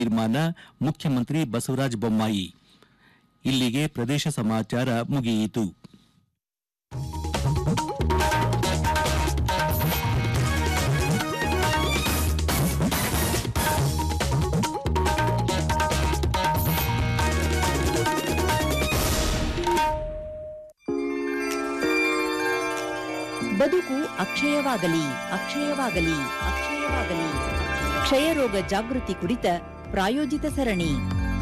ತೀರ್ಮಾನ ಮುಖ್ಯಮಂತ್ರಿ ಬಸವರಾಜ ಬೊಮ್ಮಾಯಿ ಇಲ್ಲಿಗೆ ಪ್ರದೇಶ ಸಮಾಚಾರ ಮುಗಿಯಿತು ಬದುಕು ಅಕ್ಷಯವಾಗಲಿ ಅಕ್ಷಯವಾಗಲಿ ಅಕ್ಷಯವಾಗಲಿ ಕ್ಷಯರೋಗ ಜಾಗೃತಿ ಕುರಿತ ಪ್ರಾಯೋಜಿತ ಸರಣಿ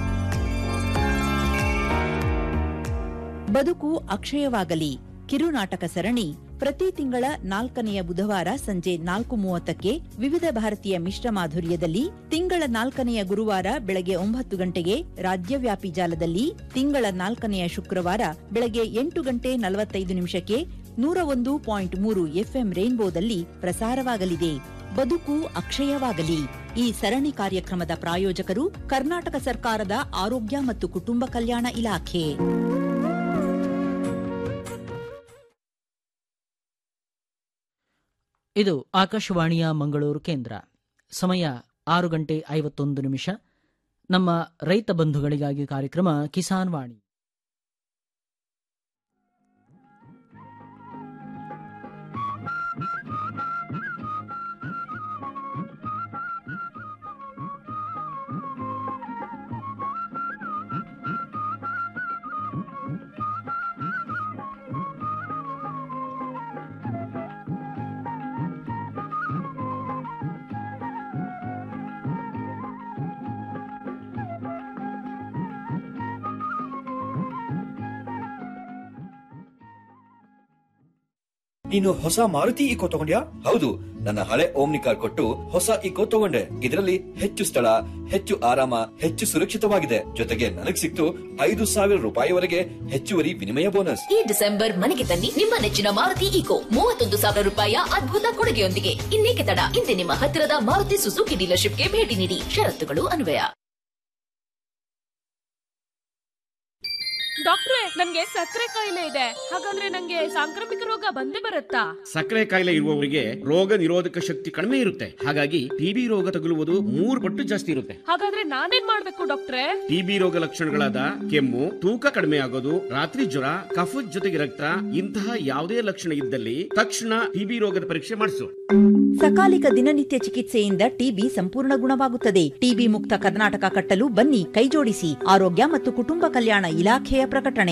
ಬದುಕು ಅಕ್ಷಯವಾಗಲಿ ಕಿರುನಾಟಕ ಸರಣಿ ಪ್ರತಿ ತಿಂಗಳ ನಾಲ್ಕನೆಯ ಬುಧವಾರ ಸಂಜೆ ನಾಲ್ಕು ಮೂವತ್ತಕ್ಕೆ ವಿವಿಧ ಭಾರತೀಯ ಮಿಶ್ರ ಮಾಧುರ್ಯದಲ್ಲಿ ತಿಂಗಳ ನಾಲ್ಕನೆಯ ಗುರುವಾರ ಬೆಳಗ್ಗೆ ಒಂಬತ್ತು ಗಂಟೆಗೆ ರಾಜ್ಯವ್ಯಾಪಿ ಜಾಲದಲ್ಲಿ ತಿಂಗಳ ನಾಲ್ಕನೆಯ ಶುಕ್ರವಾರ ಬೆಳಗ್ಗೆ ಎಂಟು ಗಂಟೆ ನಲವತ್ತೈದು ನಿಮಿಷಕ್ಕೆ ನೂರ ಒಂದು ಪಾಯಿಂಟ್ ಮೂರು ಎಫ್ಎಂ ರೇನ್ಬೋದಲ್ಲಿ ಪ್ರಸಾರವಾಗಲಿದೆ ಬದುಕು ಅಕ್ಷಯವಾಗಲಿ ಈ ಸರಣಿ ಕಾರ್ಯಕ್ರಮದ ಪ್ರಾಯೋಜಕರು ಕರ್ನಾಟಕ ಸರ್ಕಾರದ ಆರೋಗ್ಯ ಮತ್ತು ಕುಟುಂಬ ಕಲ್ಯಾಣ ಇಲಾಖೆ ಇದು ಆಕಾಶವಾಣಿಯ ಮಂಗಳೂರು ಕೇಂದ್ರ ಸಮಯ ಆರು ಗಂಟೆ ಐವತ್ತೊಂದು ನಿಮಿಷ ನಮ್ಮ ರೈತ ಬಂಧುಗಳಿಗಾಗಿ ಕಾರ್ಯಕ್ರಮ ಕಿಸಾನ್ ವಾಣಿ ನೀನು ಹೊಸ ಮಾರುತಿ ಇಕೋ ತಗೊಂಡ್ಯಾ ಹೌದು ನನ್ನ ಹಳೆ ಓಮ್ನಿ ಕಾರ್ ಕೊಟ್ಟು ಹೊಸ ಇಕೋ ತಗೊಂಡೆ ಇದರಲ್ಲಿ ಹೆಚ್ಚು ಸ್ಥಳ ಹೆಚ್ಚು ಆರಾಮ ಹೆಚ್ಚು ಸುರಕ್ಷಿತವಾಗಿದೆ ಜೊತೆಗೆ ನನಗ್ ಸಿಕ್ತು ಐದು ಸಾವಿರ ರೂಪಾಯಿವರೆಗೆ ಹೆಚ್ಚುವರಿ ವಿನಿಮಯ ಬೋನಸ್ ಈ ಡಿಸೆಂಬರ್ ಮನೆಗೆ ತನ್ನಿ ನಿಮ್ಮ ನೆಚ್ಚಿನ ಮಾರುತಿ ಈಕೋ ಮೂವತ್ತೊಂದು ಸಾವಿರ ರೂಪಾಯಿಯ ಅದ್ಭುತ ಕೊಡುಗೆಯೊಂದಿಗೆ ಇನ್ನೇಕೆ ತಡ ಇಂದೇ ನಿಮ್ಮ ಹತ್ತಿರದ ಮಾರುತಿ ಸುಜುಕಿ ಡೀಲರ್ಶಿಪ್ಗೆ ಭೇಟಿ ನೀಡಿ ಷರತ್ತುಗಳು ಅನ್ವಯ ಡಾಕ್ಟ್ರೆ ನನ್ಗೆ ಸಕ್ಕರೆ ಕಾಯಿಲೆ ಇದೆ ಹಾಗಂದ್ರೆ ನಂಗೆ ಸಾಂಕ್ರಾಮಿಕ ರೋಗ ಬಂದೇ ಬರುತ್ತಾ ಸಕ್ಕರೆ ಕಾಯಿಲೆ ಇರುವವರಿಗೆ ರೋಗ ನಿರೋಧಕ ಶಕ್ತಿ ಕಡಿಮೆ ಇರುತ್ತೆ ಹಾಗಾಗಿ ಟಿಬಿ ರೋಗ ತಗುಲುವುದು ಮೂರು ಪಟ್ಟು ಜಾಸ್ತಿ ಇರುತ್ತೆ ಹಾಗಾದ್ರೆ ನಾನೇನ್ ಮಾಡ್ಬೇಕು ಡಾಕ್ಟ್ರೆ ಟಿಬಿ ರೋಗ ಲಕ್ಷಣಗಳಾದ ಕೆಮ್ಮು ತೂಕ ಕಡಿಮೆ ಆಗೋದು ರಾತ್ರಿ ಜ್ವರ ಕಫದ ಜೊತೆಗೆ ರಕ್ತ ಇಂತಹ ಯಾವುದೇ ಲಕ್ಷಣ ಇದ್ದಲ್ಲಿ ತಕ್ಷಣ ಟಿಬಿ ರೋಗದ ಪರೀಕ್ಷೆ ಮಾಡಿಸು ಸಕಾಲಿಕ ದಿನನಿತ್ಯ ಚಿಕಿತ್ಸೆಯಿಂದ ಟಿಬಿ ಸಂಪೂರ್ಣ ಗುಣವಾಗುತ್ತದೆ ಟಿಬಿ ಮುಕ್ತ ಕರ್ನಾಟಕ ಕಟ್ಟಲು ಬನ್ನಿ ಕೈಜೋಡಿಸಿ ಆರೋಗ್ಯ ಮತ್ತು ಕುಟುಂಬ ಕಲ್ಯಾಣ ಇಲಾಖೆಯ ಪ್ರಕಟಣೆ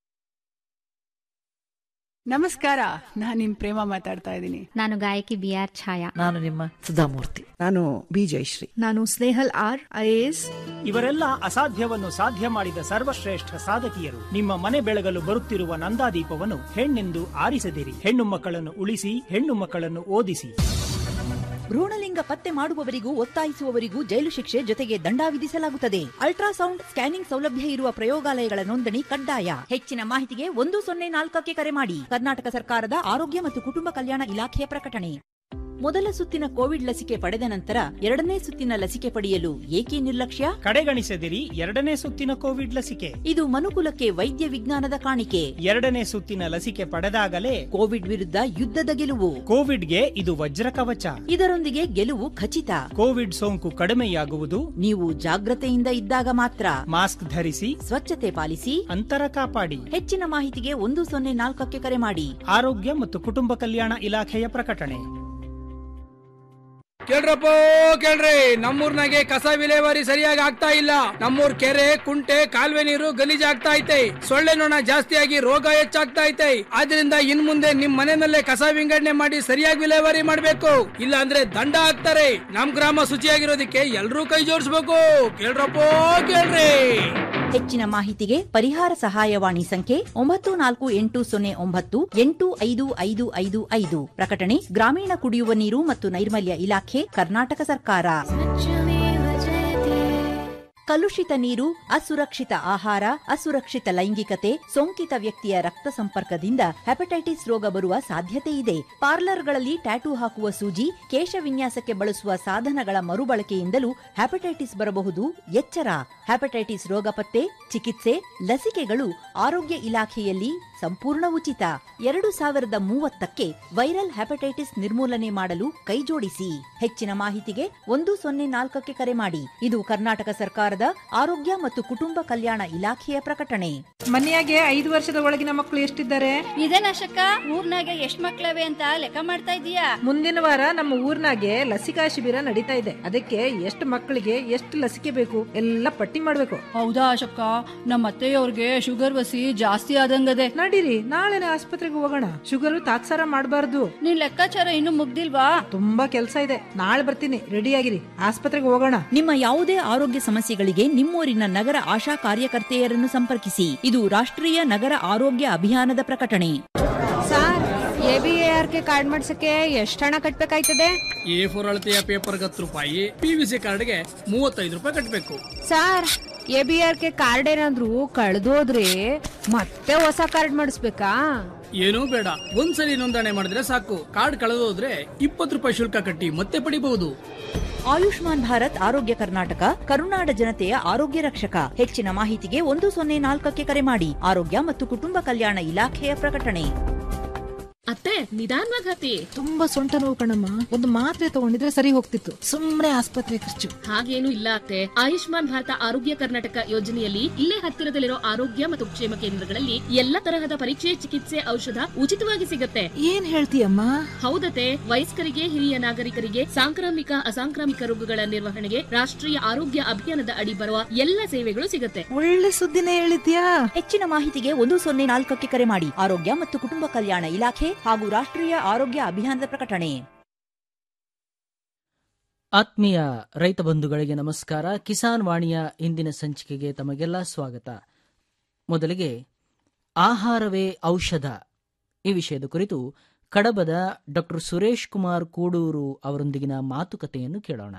ನಮಸ್ಕಾರ ನಾನ್ ನಿಮ್ ಪ್ರೇಮ ಮಾತಾಡ್ತಾ ಇದ್ದೀನಿ ನಾನು ಗಾಯಕಿ ಬಿ ಆರ್ ಛಾಯಾ ನಾನು ನಿಮ್ಮ ಸುಧಾಮೂರ್ತಿ ನಾನು ಬಿ ಜಯಶ್ರೀ ನಾನು ಸ್ನೇಹಲ್ ಆರ್ ಐಎಎಸ್ ಇವರೆಲ್ಲ ಅಸಾಧ್ಯವನ್ನು ಸಾಧ್ಯ ಮಾಡಿದ ಸರ್ವಶ್ರೇಷ್ಠ ಸಾಧಕಿಯರು ನಿಮ್ಮ ಮನೆ ಬೆಳಗಲು ಬರುತ್ತಿರುವ ನಂದಾದೀಪವನ್ನು ಹೆಣ್ಣೆಂದು ಆರಿಸದಿರಿ ಹೆಣ್ಣು ಮಕ್ಕಳನ್ನು ಉಳಿಸಿ ಹೆಣ್ಣು ಮಕ್ಕಳನ್ನು ಓದಿಸಿ ಭ್ರೂಣಲಿಂಗ ಪತ್ತೆ ಮಾಡುವವರಿಗೂ ಒತ್ತಾಯಿಸುವವರಿಗೂ ಜೈಲು ಶಿಕ್ಷೆ ಜೊತೆಗೆ ದಂಡ ವಿಧಿಸಲಾಗುತ್ತದೆ ಅಲ್ಟ್ರಾಸೌಂಡ್ ಸ್ಕ್ಯಾನಿಂಗ್ ಸೌಲಭ್ಯ ಇರುವ ಪ್ರಯೋಗಾಲಯಗಳ ನೋಂದಣಿ ಕಡ್ಡಾಯ ಹೆಚ್ಚಿನ ಮಾಹಿತಿಗೆ ಒಂದು ಸೊನ್ನೆ ನಾಲ್ಕಕ್ಕೆ ಕರೆ ಮಾಡಿ ಕರ್ನಾಟಕ ಸರ್ಕಾರದ ಆರೋಗ್ಯ ಮತ್ತು ಕುಟುಂಬ ಕಲ್ಯಾಣ ಇಲಾಖೆಯ ಪ್ರಕಟಣೆ ಮೊದಲ ಸುತ್ತಿನ ಕೋವಿಡ್ ಲಸಿಕೆ ಪಡೆದ ನಂತರ ಎರಡನೇ ಸುತ್ತಿನ ಲಸಿಕೆ ಪಡೆಯಲು ಏಕೆ ನಿರ್ಲಕ್ಷ್ಯ ಕಡೆಗಣಿಸದಿರಿ ಎರಡನೇ ಸುತ್ತಿನ ಕೋವಿಡ್ ಲಸಿಕೆ ಇದು ಮನುಕುಲಕ್ಕೆ ವೈದ್ಯ ವಿಜ್ಞಾನದ ಕಾಣಿಕೆ ಎರಡನೇ ಸುತ್ತಿನ ಲಸಿಕೆ ಪಡೆದಾಗಲೇ ಕೋವಿಡ್ ವಿರುದ್ಧ ಯುದ್ಧದ ಗೆಲುವು ಕೋವಿಡ್ಗೆ ಇದು ವಜ್ರ ಕವಚ ಇದರೊಂದಿಗೆ ಗೆಲುವು ಖಚಿತ ಕೋವಿಡ್ ಸೋಂಕು ಕಡಿಮೆಯಾಗುವುದು ನೀವು ಜಾಗ್ರತೆಯಿಂದ ಇದ್ದಾಗ ಮಾತ್ರ ಮಾಸ್ಕ್ ಧರಿಸಿ ಸ್ವಚ್ಛತೆ ಪಾಲಿಸಿ ಅಂತರ ಕಾಪಾಡಿ ಹೆಚ್ಚಿನ ಮಾಹಿತಿಗೆ ಒಂದು ಸೊನ್ನೆ ನಾಲ್ಕಕ್ಕೆ ಕರೆ ಮಾಡಿ ಆರೋಗ್ಯ ಮತ್ತು ಕುಟುಂಬ ಕಲ್ಯಾಣ ಇಲಾಖೆಯ ಪ್ರಕಟಣೆ ಕೇಳ್ರಪ್ಪ ಕೇಳ್ರಿ ನಮ್ಮೂರ್ನಾಗೆ ಕಸ ವಿಲೇವಾರಿ ಸರಿಯಾಗಿ ಆಗ್ತಾ ಇಲ್ಲ ನಮ್ಮೂರ್ ಕೆರೆ ಕುಂಟೆ ಕಾಲುವೆ ನೀರು ಗಲೀಜ್ ಆಗ್ತಾ ಐತೆ ಸೊಳ್ಳೆ ನೊಣ ಜಾಸ್ತಿಯಾಗಿ ರೋಗ ಹೆಚ್ಚಾಗ್ತಾ ಐತೆ ಆದ್ರಿಂದ ಇನ್ ಮುಂದೆ ನಿಮ್ ಮನೆಯಲ್ಲೇ ಕಸ ವಿಂಗಡಣೆ ಮಾಡಿ ಸರಿಯಾಗಿ ವಿಲೇವಾರಿ ಮಾಡ್ಬೇಕು ಇಲ್ಲ ಅಂದ್ರೆ ದಂಡ ಹಾಕ್ತಾರೆ ನಮ್ ಗ್ರಾಮ ಶುಚಿಯಾಗಿರೋದಕ್ಕೆ ಎಲ್ರೂ ಕೈ ಜೋಡಿಸ್ಬೇಕು ಕೇಳ್ರಪ್ಪ ಕೇಳ್ರಿ ಹೆಚ್ಚಿನ ಮಾಹಿತಿಗೆ ಪರಿಹಾರ ಸಹಾಯವಾಣಿ ಸಂಖ್ಯೆ ಒಂಬತ್ತು ನಾಲ್ಕು ಎಂಟು ಸೊನ್ನೆ ಒಂಬತ್ತು ಎಂಟು ಐದು ಐದು ಐದು ಐದು ಪ್ರಕಟಣೆ ಗ್ರಾಮೀಣ ಕುಡಿಯುವ ನೀರು ಮತ್ತು ನೈರ್ಮಲ್ಯ ಇಲಾಖೆ ಕರ್ನಾಟಕ ಸರ್ಕಾರ ಕಲುಷಿತ ನೀರು ಅಸುರಕ್ಷಿತ ಆಹಾರ ಅಸುರಕ್ಷಿತ ಲೈಂಗಿಕತೆ ಸೋಂಕಿತ ವ್ಯಕ್ತಿಯ ರಕ್ತ ಸಂಪರ್ಕದಿಂದ ಹೆಪಟೈಟಿಸ್ ರೋಗ ಬರುವ ಸಾಧ್ಯತೆ ಇದೆ ಪಾರ್ಲರ್ಗಳಲ್ಲಿ ಟ್ಯಾಟೂ ಹಾಕುವ ಸೂಜಿ ಕೇಶ ವಿನ್ಯಾಸಕ್ಕೆ ಬಳಸುವ ಸಾಧನಗಳ ಮರುಬಳಕೆಯಿಂದಲೂ ಹೆಪಟೈಟಿಸ್ ಬರಬಹುದು ಎಚ್ಚರ ಹೆಪಟೈಟಿಸ್ ರೋಗ ಪತ್ತೆ ಚಿಕಿತ್ಸೆ ಲಸಿಕೆಗಳು ಆರೋಗ್ಯ ಇಲಾಖೆಯಲ್ಲಿ ಸಂಪೂರ್ಣ ಉಚಿತ ಎರಡು ಸಾವಿರದ ಮೂವತ್ತಕ್ಕೆ ವೈರಲ್ ಹೆಪಟೈಟಿಸ್ ನಿರ್ಮೂಲನೆ ಮಾಡಲು ಕೈಜೋಡಿಸಿ ಹೆಚ್ಚಿನ ಮಾಹಿತಿಗೆ ಒಂದು ಸೊನ್ನೆ ನಾಲ್ಕಕ್ಕೆ ಕರೆ ಮಾಡಿ ಇದು ಕರ್ನಾಟಕ ಸರ್ಕಾರದ ಆರೋಗ್ಯ ಮತ್ತು ಕುಟುಂಬ ಕಲ್ಯಾಣ ಇಲಾಖೆಯ ಪ್ರಕಟಣೆ ಮನೆಯಾಗೆ ಐದು ವರ್ಷದ ಒಳಗಿನ ಮಕ್ಕಳು ಎಷ್ಟಿದ್ದಾರೆ ಇದೇನಶಕ್ಕ ಊರ್ನಾಗ ಎಷ್ಟ್ ಮಕ್ಳವೆ ಅಂತ ಲೆಕ್ಕ ಮಾಡ್ತಾ ಇದೀಯಾ ಮುಂದಿನ ವಾರ ನಮ್ಮ ಊರ್ನಾಗೆ ಲಸಿಕಾ ಶಿಬಿರ ನಡೀತಾ ಇದೆ ಅದಕ್ಕೆ ಎಷ್ಟು ಮಕ್ಕಳಿಗೆ ಎಷ್ಟು ಲಸಿಕೆ ಬೇಕು ಎಲ್ಲ ಪಟ್ಟಿ ಮಾಡ್ಬೇಕು ಹೌದಾ ಅಶಕ್ಕ ನಮ್ಮ ಅತ್ತೆಯವ್ರಿಗೆ ಶುಗರ್ ವಸಿ ಜಾಸ್ತಿ ಆದಂಗದೆ ನಡೀರಿ ನಾಳೆನೆ ಆಸ್ಪತ್ರೆಗೆ ಹೋಗೋಣ ಶುಗರ್ ತಾತ್ಸಾರ ಮಾಡಬಾರ್ದು ನಿನ್ ಲೆಕ್ಕಾಚಾರ ಇನ್ನು ಮುಗ್ದಿಲ್ವಾ ತುಂಬಾ ಕೆಲಸ ಇದೆ ನಾಳೆ ಬರ್ತೀನಿ ರೆಡಿ ಆಗಿರಿ ಆಸ್ಪತ್ರೆಗೆ ಹೋಗೋಣ ನಿಮ್ಮ ಯಾವುದೇ ಆರೋಗ್ಯ ಸಮಸ್ಯೆಗಳಿಗೆ ನಿಮ್ಮೂರಿನ ನಗರ ಆಶಾ ಕಾರ್ಯಕರ್ತೆಯರನ್ನು ಸಂಪರ್ಕಿಸಿ ಇದು ರಾಷ್ಟ್ರೀಯ ನಗರ ಆರೋಗ್ಯ ಅಭಿಯಾನದ ಪ್ರಕಟಣೆ sir A B A R K card ಮಾಡ್ಸಕ್ಕೆ ಎಷ್ಟು ಹಣ ಕಟ್ಬೇಕಾಯ್ತದೆ ಎ ಫೋರ್ ಅಳತೆಯ ಪೇಪರ್ಗೆ ಹತ್ತು ರೂಪಾಯಿ ಪಿ ವಿ ಸಿ ಕಾರ್ಡ್ಗೆ ಮೂವತ್ತೈದು ರೂಪಾಯಿ ಕಟ್ಟಬೇಕು sir A B R K card ಏನಾದ್ರು ಕಳ್ದೋದ್ರೆ ಮತ್ತೆ ಹೊಸ ಕಾರ್ಡ್ ಮಾಡಿಸ್ಬೇಕಾ ಏನೂ ಬೇಡ ಒಂದ್ಸಲಿ ನೋಂದಣಿ ಮಾಡಿದ್ರೆ ಸಾಕು ಕಾರ್ಡ್ ಕಳೆದೋದ್ರೆ ಇಪ್ಪತ್ತು ರೂಪಾಯಿ ಶುಲ್ಕ ಕಟ್ಟಿ ಮತ್ತೆ ಪಡಿಬಹುದು ಆಯುಷ್ಮಾನ್ ಭಾರತ್ ಆರೋಗ್ಯ ಕರ್ನಾಟಕ ಕರುನಾಡ ಜನತೆಯ ಆರೋಗ್ಯ ರಕ್ಷಕ ಹೆಚ್ಚಿನ ಮಾಹಿತಿಗೆ ಒಂದು ಸೊನ್ನೆ ನಾಲ್ಕಕ್ಕೆ ಕರೆ ಮಾಡಿ ಆರೋಗ್ಯ ಮತ್ತು ಕುಟುಂಬ ಕಲ್ಯಾಣ ಇಲಾಖೆಯ ಪ್ರಕಟಣೆ ಅತ್ತೆ ನಿಧಾನವಾಗಿ ಹತ್ತಿ ತುಂಬಾ ಸೊಂಟ ನೋವು ಕಣಮ್ಮ ಒಂದು ಮಾತ್ರೆ ತಗೊಂಡಿದ್ರೆ ಸರಿ ಹೋಗ್ತಿತ್ತು ಸುಮ್ನೆ ಆಸ್ಪತ್ರೆ ಖರ್ಚು ಹಾಗೇನು ಇಲ್ಲ ಅತ್ತೆ ಆಯುಷ್ಮಾನ್ ಭಾರತ ಆರೋಗ್ಯ ಕರ್ನಾಟಕ ಯೋಜನೆಯಲ್ಲಿ ಇಲ್ಲೇ ಹತ್ತಿರದಲ್ಲಿರೋ ಆರೋಗ್ಯ ಮತ್ತು ಕ್ಷೇಮ ಕೇಂದ್ರಗಳಲ್ಲಿ ಎಲ್ಲ ತರಹದ ಪರೀಕ್ಷೆ ಚಿಕಿತ್ಸೆ ಔಷಧ ಉಚಿತವಾಗಿ ಸಿಗತ್ತೆ ಏನ್ ಹೇಳ್ತೀಯಮ್ಮ ಹೌದತೆ ವಯಸ್ಕರಿಗೆ ಹಿರಿಯ ನಾಗರಿಕರಿಗೆ ಸಾಂಕ್ರಾಮಿಕ ಅಸಾಂಕ್ರಾಮಿಕ ರೋಗಗಳ ನಿರ್ವಹಣೆಗೆ ರಾಷ್ಟ್ರೀಯ ಆರೋಗ್ಯ ಅಭಿಯಾನದ ಅಡಿ ಬರುವ ಎಲ್ಲ ಸೇವೆಗಳು ಸಿಗತ್ತೆ ಒಳ್ಳೆ ಸುದ್ದಿನೇ ಹೇಳಿದ್ಯಾ ಹೆಚ್ಚಿನ ಮಾಹಿತಿಗೆ ಒಂದು ಸೊನ್ನೆ ನಾಲ್ಕಕ್ಕೆ ಕರೆ ಮಾಡಿ ಆರೋಗ್ಯ ಮತ್ತು ಕುಟುಂಬ ಕಲ್ಯಾಣ ಇಲಾಖೆ ಹಾಗೂ ರಾಷ್ಟ್ರೀಯ ಆರೋಗ್ಯ ಅಭಿಯಾನದ ಪ್ರಕಟಣೆ ಆತ್ಮೀಯ ರೈತ ಬಂಧುಗಳಿಗೆ ನಮಸ್ಕಾರ ಕಿಸಾನ್ ವಾಣಿಯ ಇಂದಿನ ಸಂಚಿಕೆಗೆ ತಮಗೆಲ್ಲ ಸ್ವಾಗತ ಮೊದಲಿಗೆ ಆಹಾರವೇ ಔಷಧ ಈ ವಿಷಯದ ಕುರಿತು ಕಡಬದ ಡಾಕ್ಟರ್ ಸುರೇಶ್ ಕುಮಾರ್ ಕೂಡೂರು ಅವರೊಂದಿಗಿನ ಮಾತುಕತೆಯನ್ನು ಕೇಳೋಣ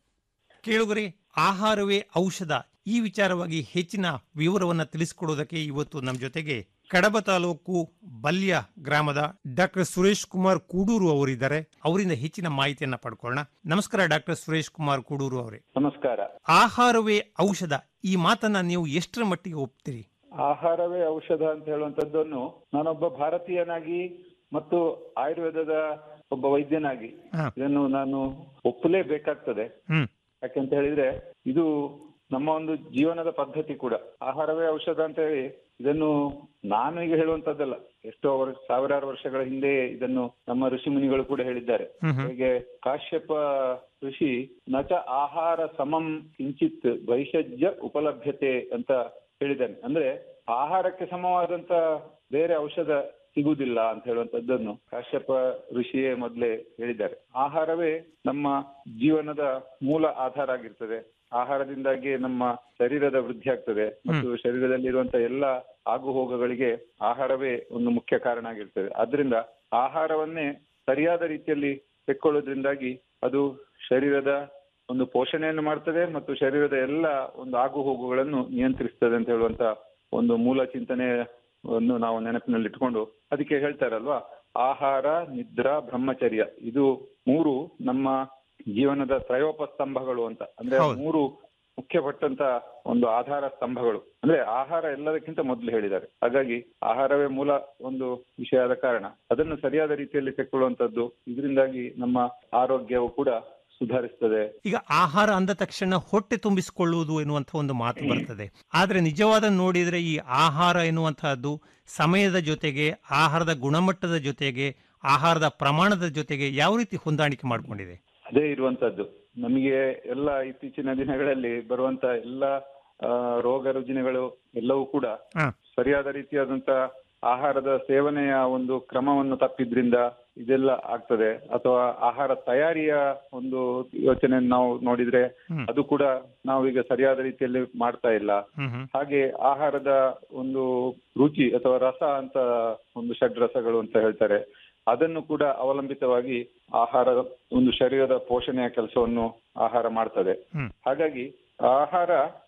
ಕೇಳುಗರೆ ಆಹಾರವೇ ಔಷಧ ಈ ವಿಚಾರವಾಗಿ ಹೆಚ್ಚಿನ ವಿವರವನ್ನು ತಿಳಿಸಿಕೊಡುವುದಕ್ಕೆ ಇವತ್ತು ನಮ್ಮ ಜೊತೆಗೆ ಕಡಬ ತಾಲೂಕು ಬಲ್ಯ ಗ್ರಾಮದ ಡಾಕ್ಟರ್ ಸುರೇಶ್ ಕುಮಾರ್ ಕೂಡೂರು ಅವರಿದ್ದಾರೆ ಅವರಿಂದ ಹೆಚ್ಚಿನ ಮಾಹಿತಿಯನ್ನ ಪಡ್ಕೊಳ್ಳೋಣ ನಮಸ್ಕಾರ ಡಾಕ್ಟರ್ ಸುರೇಶ್ ಕುಮಾರ್ ಕೂಡೂರು ಅವರೇ ನಮಸ್ಕಾರ ಆಹಾರವೇ ಔಷಧ ಈ ಮಾತನ್ನ ನೀವು ಎಷ್ಟರ ಮಟ್ಟಿಗೆ ಒಪ್ತೀರಿ ಆಹಾರವೇ ಔಷಧ ಅಂತ ಹೇಳುವಂತದ್ದನ್ನು ನಾನೊಬ್ಬ ಭಾರತೀಯನಾಗಿ ಮತ್ತು ಆಯುರ್ವೇದದ ಒಬ್ಬ ವೈದ್ಯನಾಗಿ ಹಾ. ಇದನ್ನು ನಾನು ಒಪ್ಪಲೇಬೇಕಾಗ್ತದೆ ಹ್ಮ್ ಯಾಕೆಂತ ಹೇಳಿದ್ರೆ ಇದು ನಮ್ಮ ಒಂದು ಜೀವನದ ಪದ್ಧತಿ ಕೂಡ ಆಹಾರವೇ ಔಷಧ ಅಂತ ಹೇಳಿ ಇದನ್ನು ನಾನು ಈಗ ಹೇಳುವಂತದ್ದಲ್ಲ ಎಷ್ಟೋ ವರ್ಷ ಸಾವಿರಾರು ವರ್ಷಗಳ ಹಿಂದೆ ಇದನ್ನು ನಮ್ಮ ಋಷಿ ಮುನಿಗಳು ಕೂಡ ಹೇಳಿದ್ದಾರೆ ಹ್ಮ್ ಹ್ಮ್. ಹೇಗೆ ಕಾಶ್ಯಪ ಋಷಿ ನಚ ಆಹಾರ ಸಮಂ ಕಿಂಚಿತ್ ವೈಷಜ್ಯ ಉಪಲಭ್ಯತೆ ಅಂತ ಹೇಳಿದ್ದಾನೆ ಅಂದ್ರೆ ಆಹಾರಕ್ಕೆ ಸಮವಾದಂತ ಬೇರೆ ಔಷಧ ಸಿಗುವುದಿಲ್ಲ ಅಂತ ಹೇಳುವಂತದ್ದನ್ನು ಕಾಶ್ಯಪ ಋಷಿಯೇ ಮೊದಲೇ ಹೇಳಿದ್ದಾರೆ ಆಹಾರವೇ ನಮ್ಮ ಜೀವನದ ಮೂಲ ಆಧಾರ ಆಗಿರ್ತದೆ ಆಹಾರದಿಂದಾಗಿ ನಮ್ಮ ಶರೀರದ ವೃದ್ಧಿ ಆಗ್ತದೆ ಮತ್ತು ಶರೀರದಲ್ಲಿರುವಂತ ಎಲ್ಲ ಆಗು ಹೋಗುಗಳಿಗೆ ಆಹಾರವೇ ಒಂದು ಮುಖ್ಯ ಕಾರಣ ಆಗಿರ್ತದೆ ಆದ್ರಿಂದ ಆಹಾರವನ್ನೇ ಸರಿಯಾದ ರೀತಿಯಲ್ಲಿ ತೆಕ್ಕೊಳ್ಳೋದ್ರಿಂದಾಗಿ ಅದು ಶರೀರದ ಒಂದು ಪೋಷಣೆಯನ್ನು ಮಾಡ್ತದೆ ಮತ್ತು ಶರೀರದ ಎಲ್ಲ ಒಂದು ಆಗು ಹೋಗುಗಳನ್ನು ನಿಯಂತ್ರಿಸ್ತದೆ ಅಂತ ಹೇಳುವಂತ ಒಂದು ಮೂಲ ಚಿಂತನೆಯನ್ನು ನಾವು ನೆನಪಿನಲ್ಲಿ ಇಟ್ಕೊಂಡು ಅದಕ್ಕೆ ಹೇಳ್ತಾರಲ್ವಾ ಆಹಾರ ನಿದ್ರಾ ಬ್ರಹ್ಮಚರ್ಯ ಇದು ಮೂರು ನಮ್ಮ ಜೀವನದ ತ್ರಯೋಪ ಸ್ತಂಭಗಳು ಅಂತ ಅಂದ್ರೆ ಹೌದು. ಮೂರು ಮುಖ್ಯಪಟ್ಟಂತ ಒಂದು ಆಧಾರ ಸ್ತಂಭಗಳು ಅಂದ್ರೆ ಆಹಾರ ಎಲ್ಲದಕ್ಕಿಂತ ಮೊದಲು ಹೇಳಿದ್ದಾರೆ ಹಾಗಾಗಿ ಆಹಾರವೇ ಮೂಲ ಒಂದು ವಿಷಯ ಆದ ಕಾರಣ ಅದನ್ನು ಸರಿಯಾದ ರೀತಿಯಲ್ಲಿ ತೆಕ್ಕೊಳ್ಳುವಂತದ್ದು ಇದರಿಂದಾಗಿ ನಮ್ಮ ಆರೋಗ್ಯವು ಕೂಡ ಸುಧಾರಿಸ್ತದೆ ಈಗ ಆಹಾರ ಅಂದ ತಕ್ಷಣ ಹೊಟ್ಟೆ ತುಂಬಿಸಿಕೊಳ್ಳುವುದು ಎನ್ನುವಂಥ ಒಂದು ಮಾತು ಬರ್ತದೆ ಆದ್ರೆ ನಿಜವಾದ ನೋಡಿದ್ರೆ ಈ ಆಹಾರ ಎನ್ನುವಂತಹದ್ದು ಸಮಯದ ಜೊತೆಗೆ ಆಹಾರದ ಗುಣಮಟ್ಟದ ಜೊತೆಗೆ ಆಹಾರದ ಪ್ರಮಾಣದ ಜೊತೆಗೆ ಯಾವ ರೀತಿ ಹೊಂದಾಣಿಕೆ ಮಾಡಿಕೊಂಡಿದೆ ಅದೇ ಇರುವಂತದ್ದು ನಮಗೆ ಎಲ್ಲ ಇತ್ತೀಚಿನ ದಿನಗಳಲ್ಲಿ ಬರುವಂತ ಎಲ್ಲ ಆ, ರೋಗ ರುಜಿನಗಳು ಎಲ್ಲವೂ ಕೂಡ ಹ. ಸರಿಯಾದ ರೀತಿಯಾದಂತ ಆಹಾರದ ಸೇವನೆಯ ಒಂದು ಕ್ರಮವನ್ನು ತಪ್ಪಿದ್ರಿಂದ ಇದೆಲ್ಲ ಆಗ್ತದೆ ಅಥವಾ ಆಹಾರ ತಯಾರಿಯ ಒಂದು ಯೋಚನೆ ನಾವು ನೋಡಿದ್ರೆ ಹ್ಮ್. ಅದು ಕೂಡ ನಾವು ಈಗ ಸರಿಯಾದ ರೀತಿಯಲ್ಲಿ ಮಾಡ್ತಾ ಇಲ್ಲ ಹ್ಮ್ ಹ್ಮ್ ಹಾಗೆ ಆಹಾರದ ಒಂದು ರುಚಿ ಅಥವಾ ರಸ ಅಂತ ಒಂದು ಷಡ್ರಸಗಳು ಅಂತ ಹೇಳ್ತಾರೆ ಅದನ್ನು ಕೂಡ ಅವಲಂಬಿತವಾಗಿ ಆಹಾರ ಒಂದು ಶರೀರದ ಪೋಷಣೆಯ ಕೆಲಸವನ್ನು ಆಹಾರ ಮಾಡ್ತದೆ ಹ್ಮ್. ಹಾಗಾಗಿ ಆಹಾರ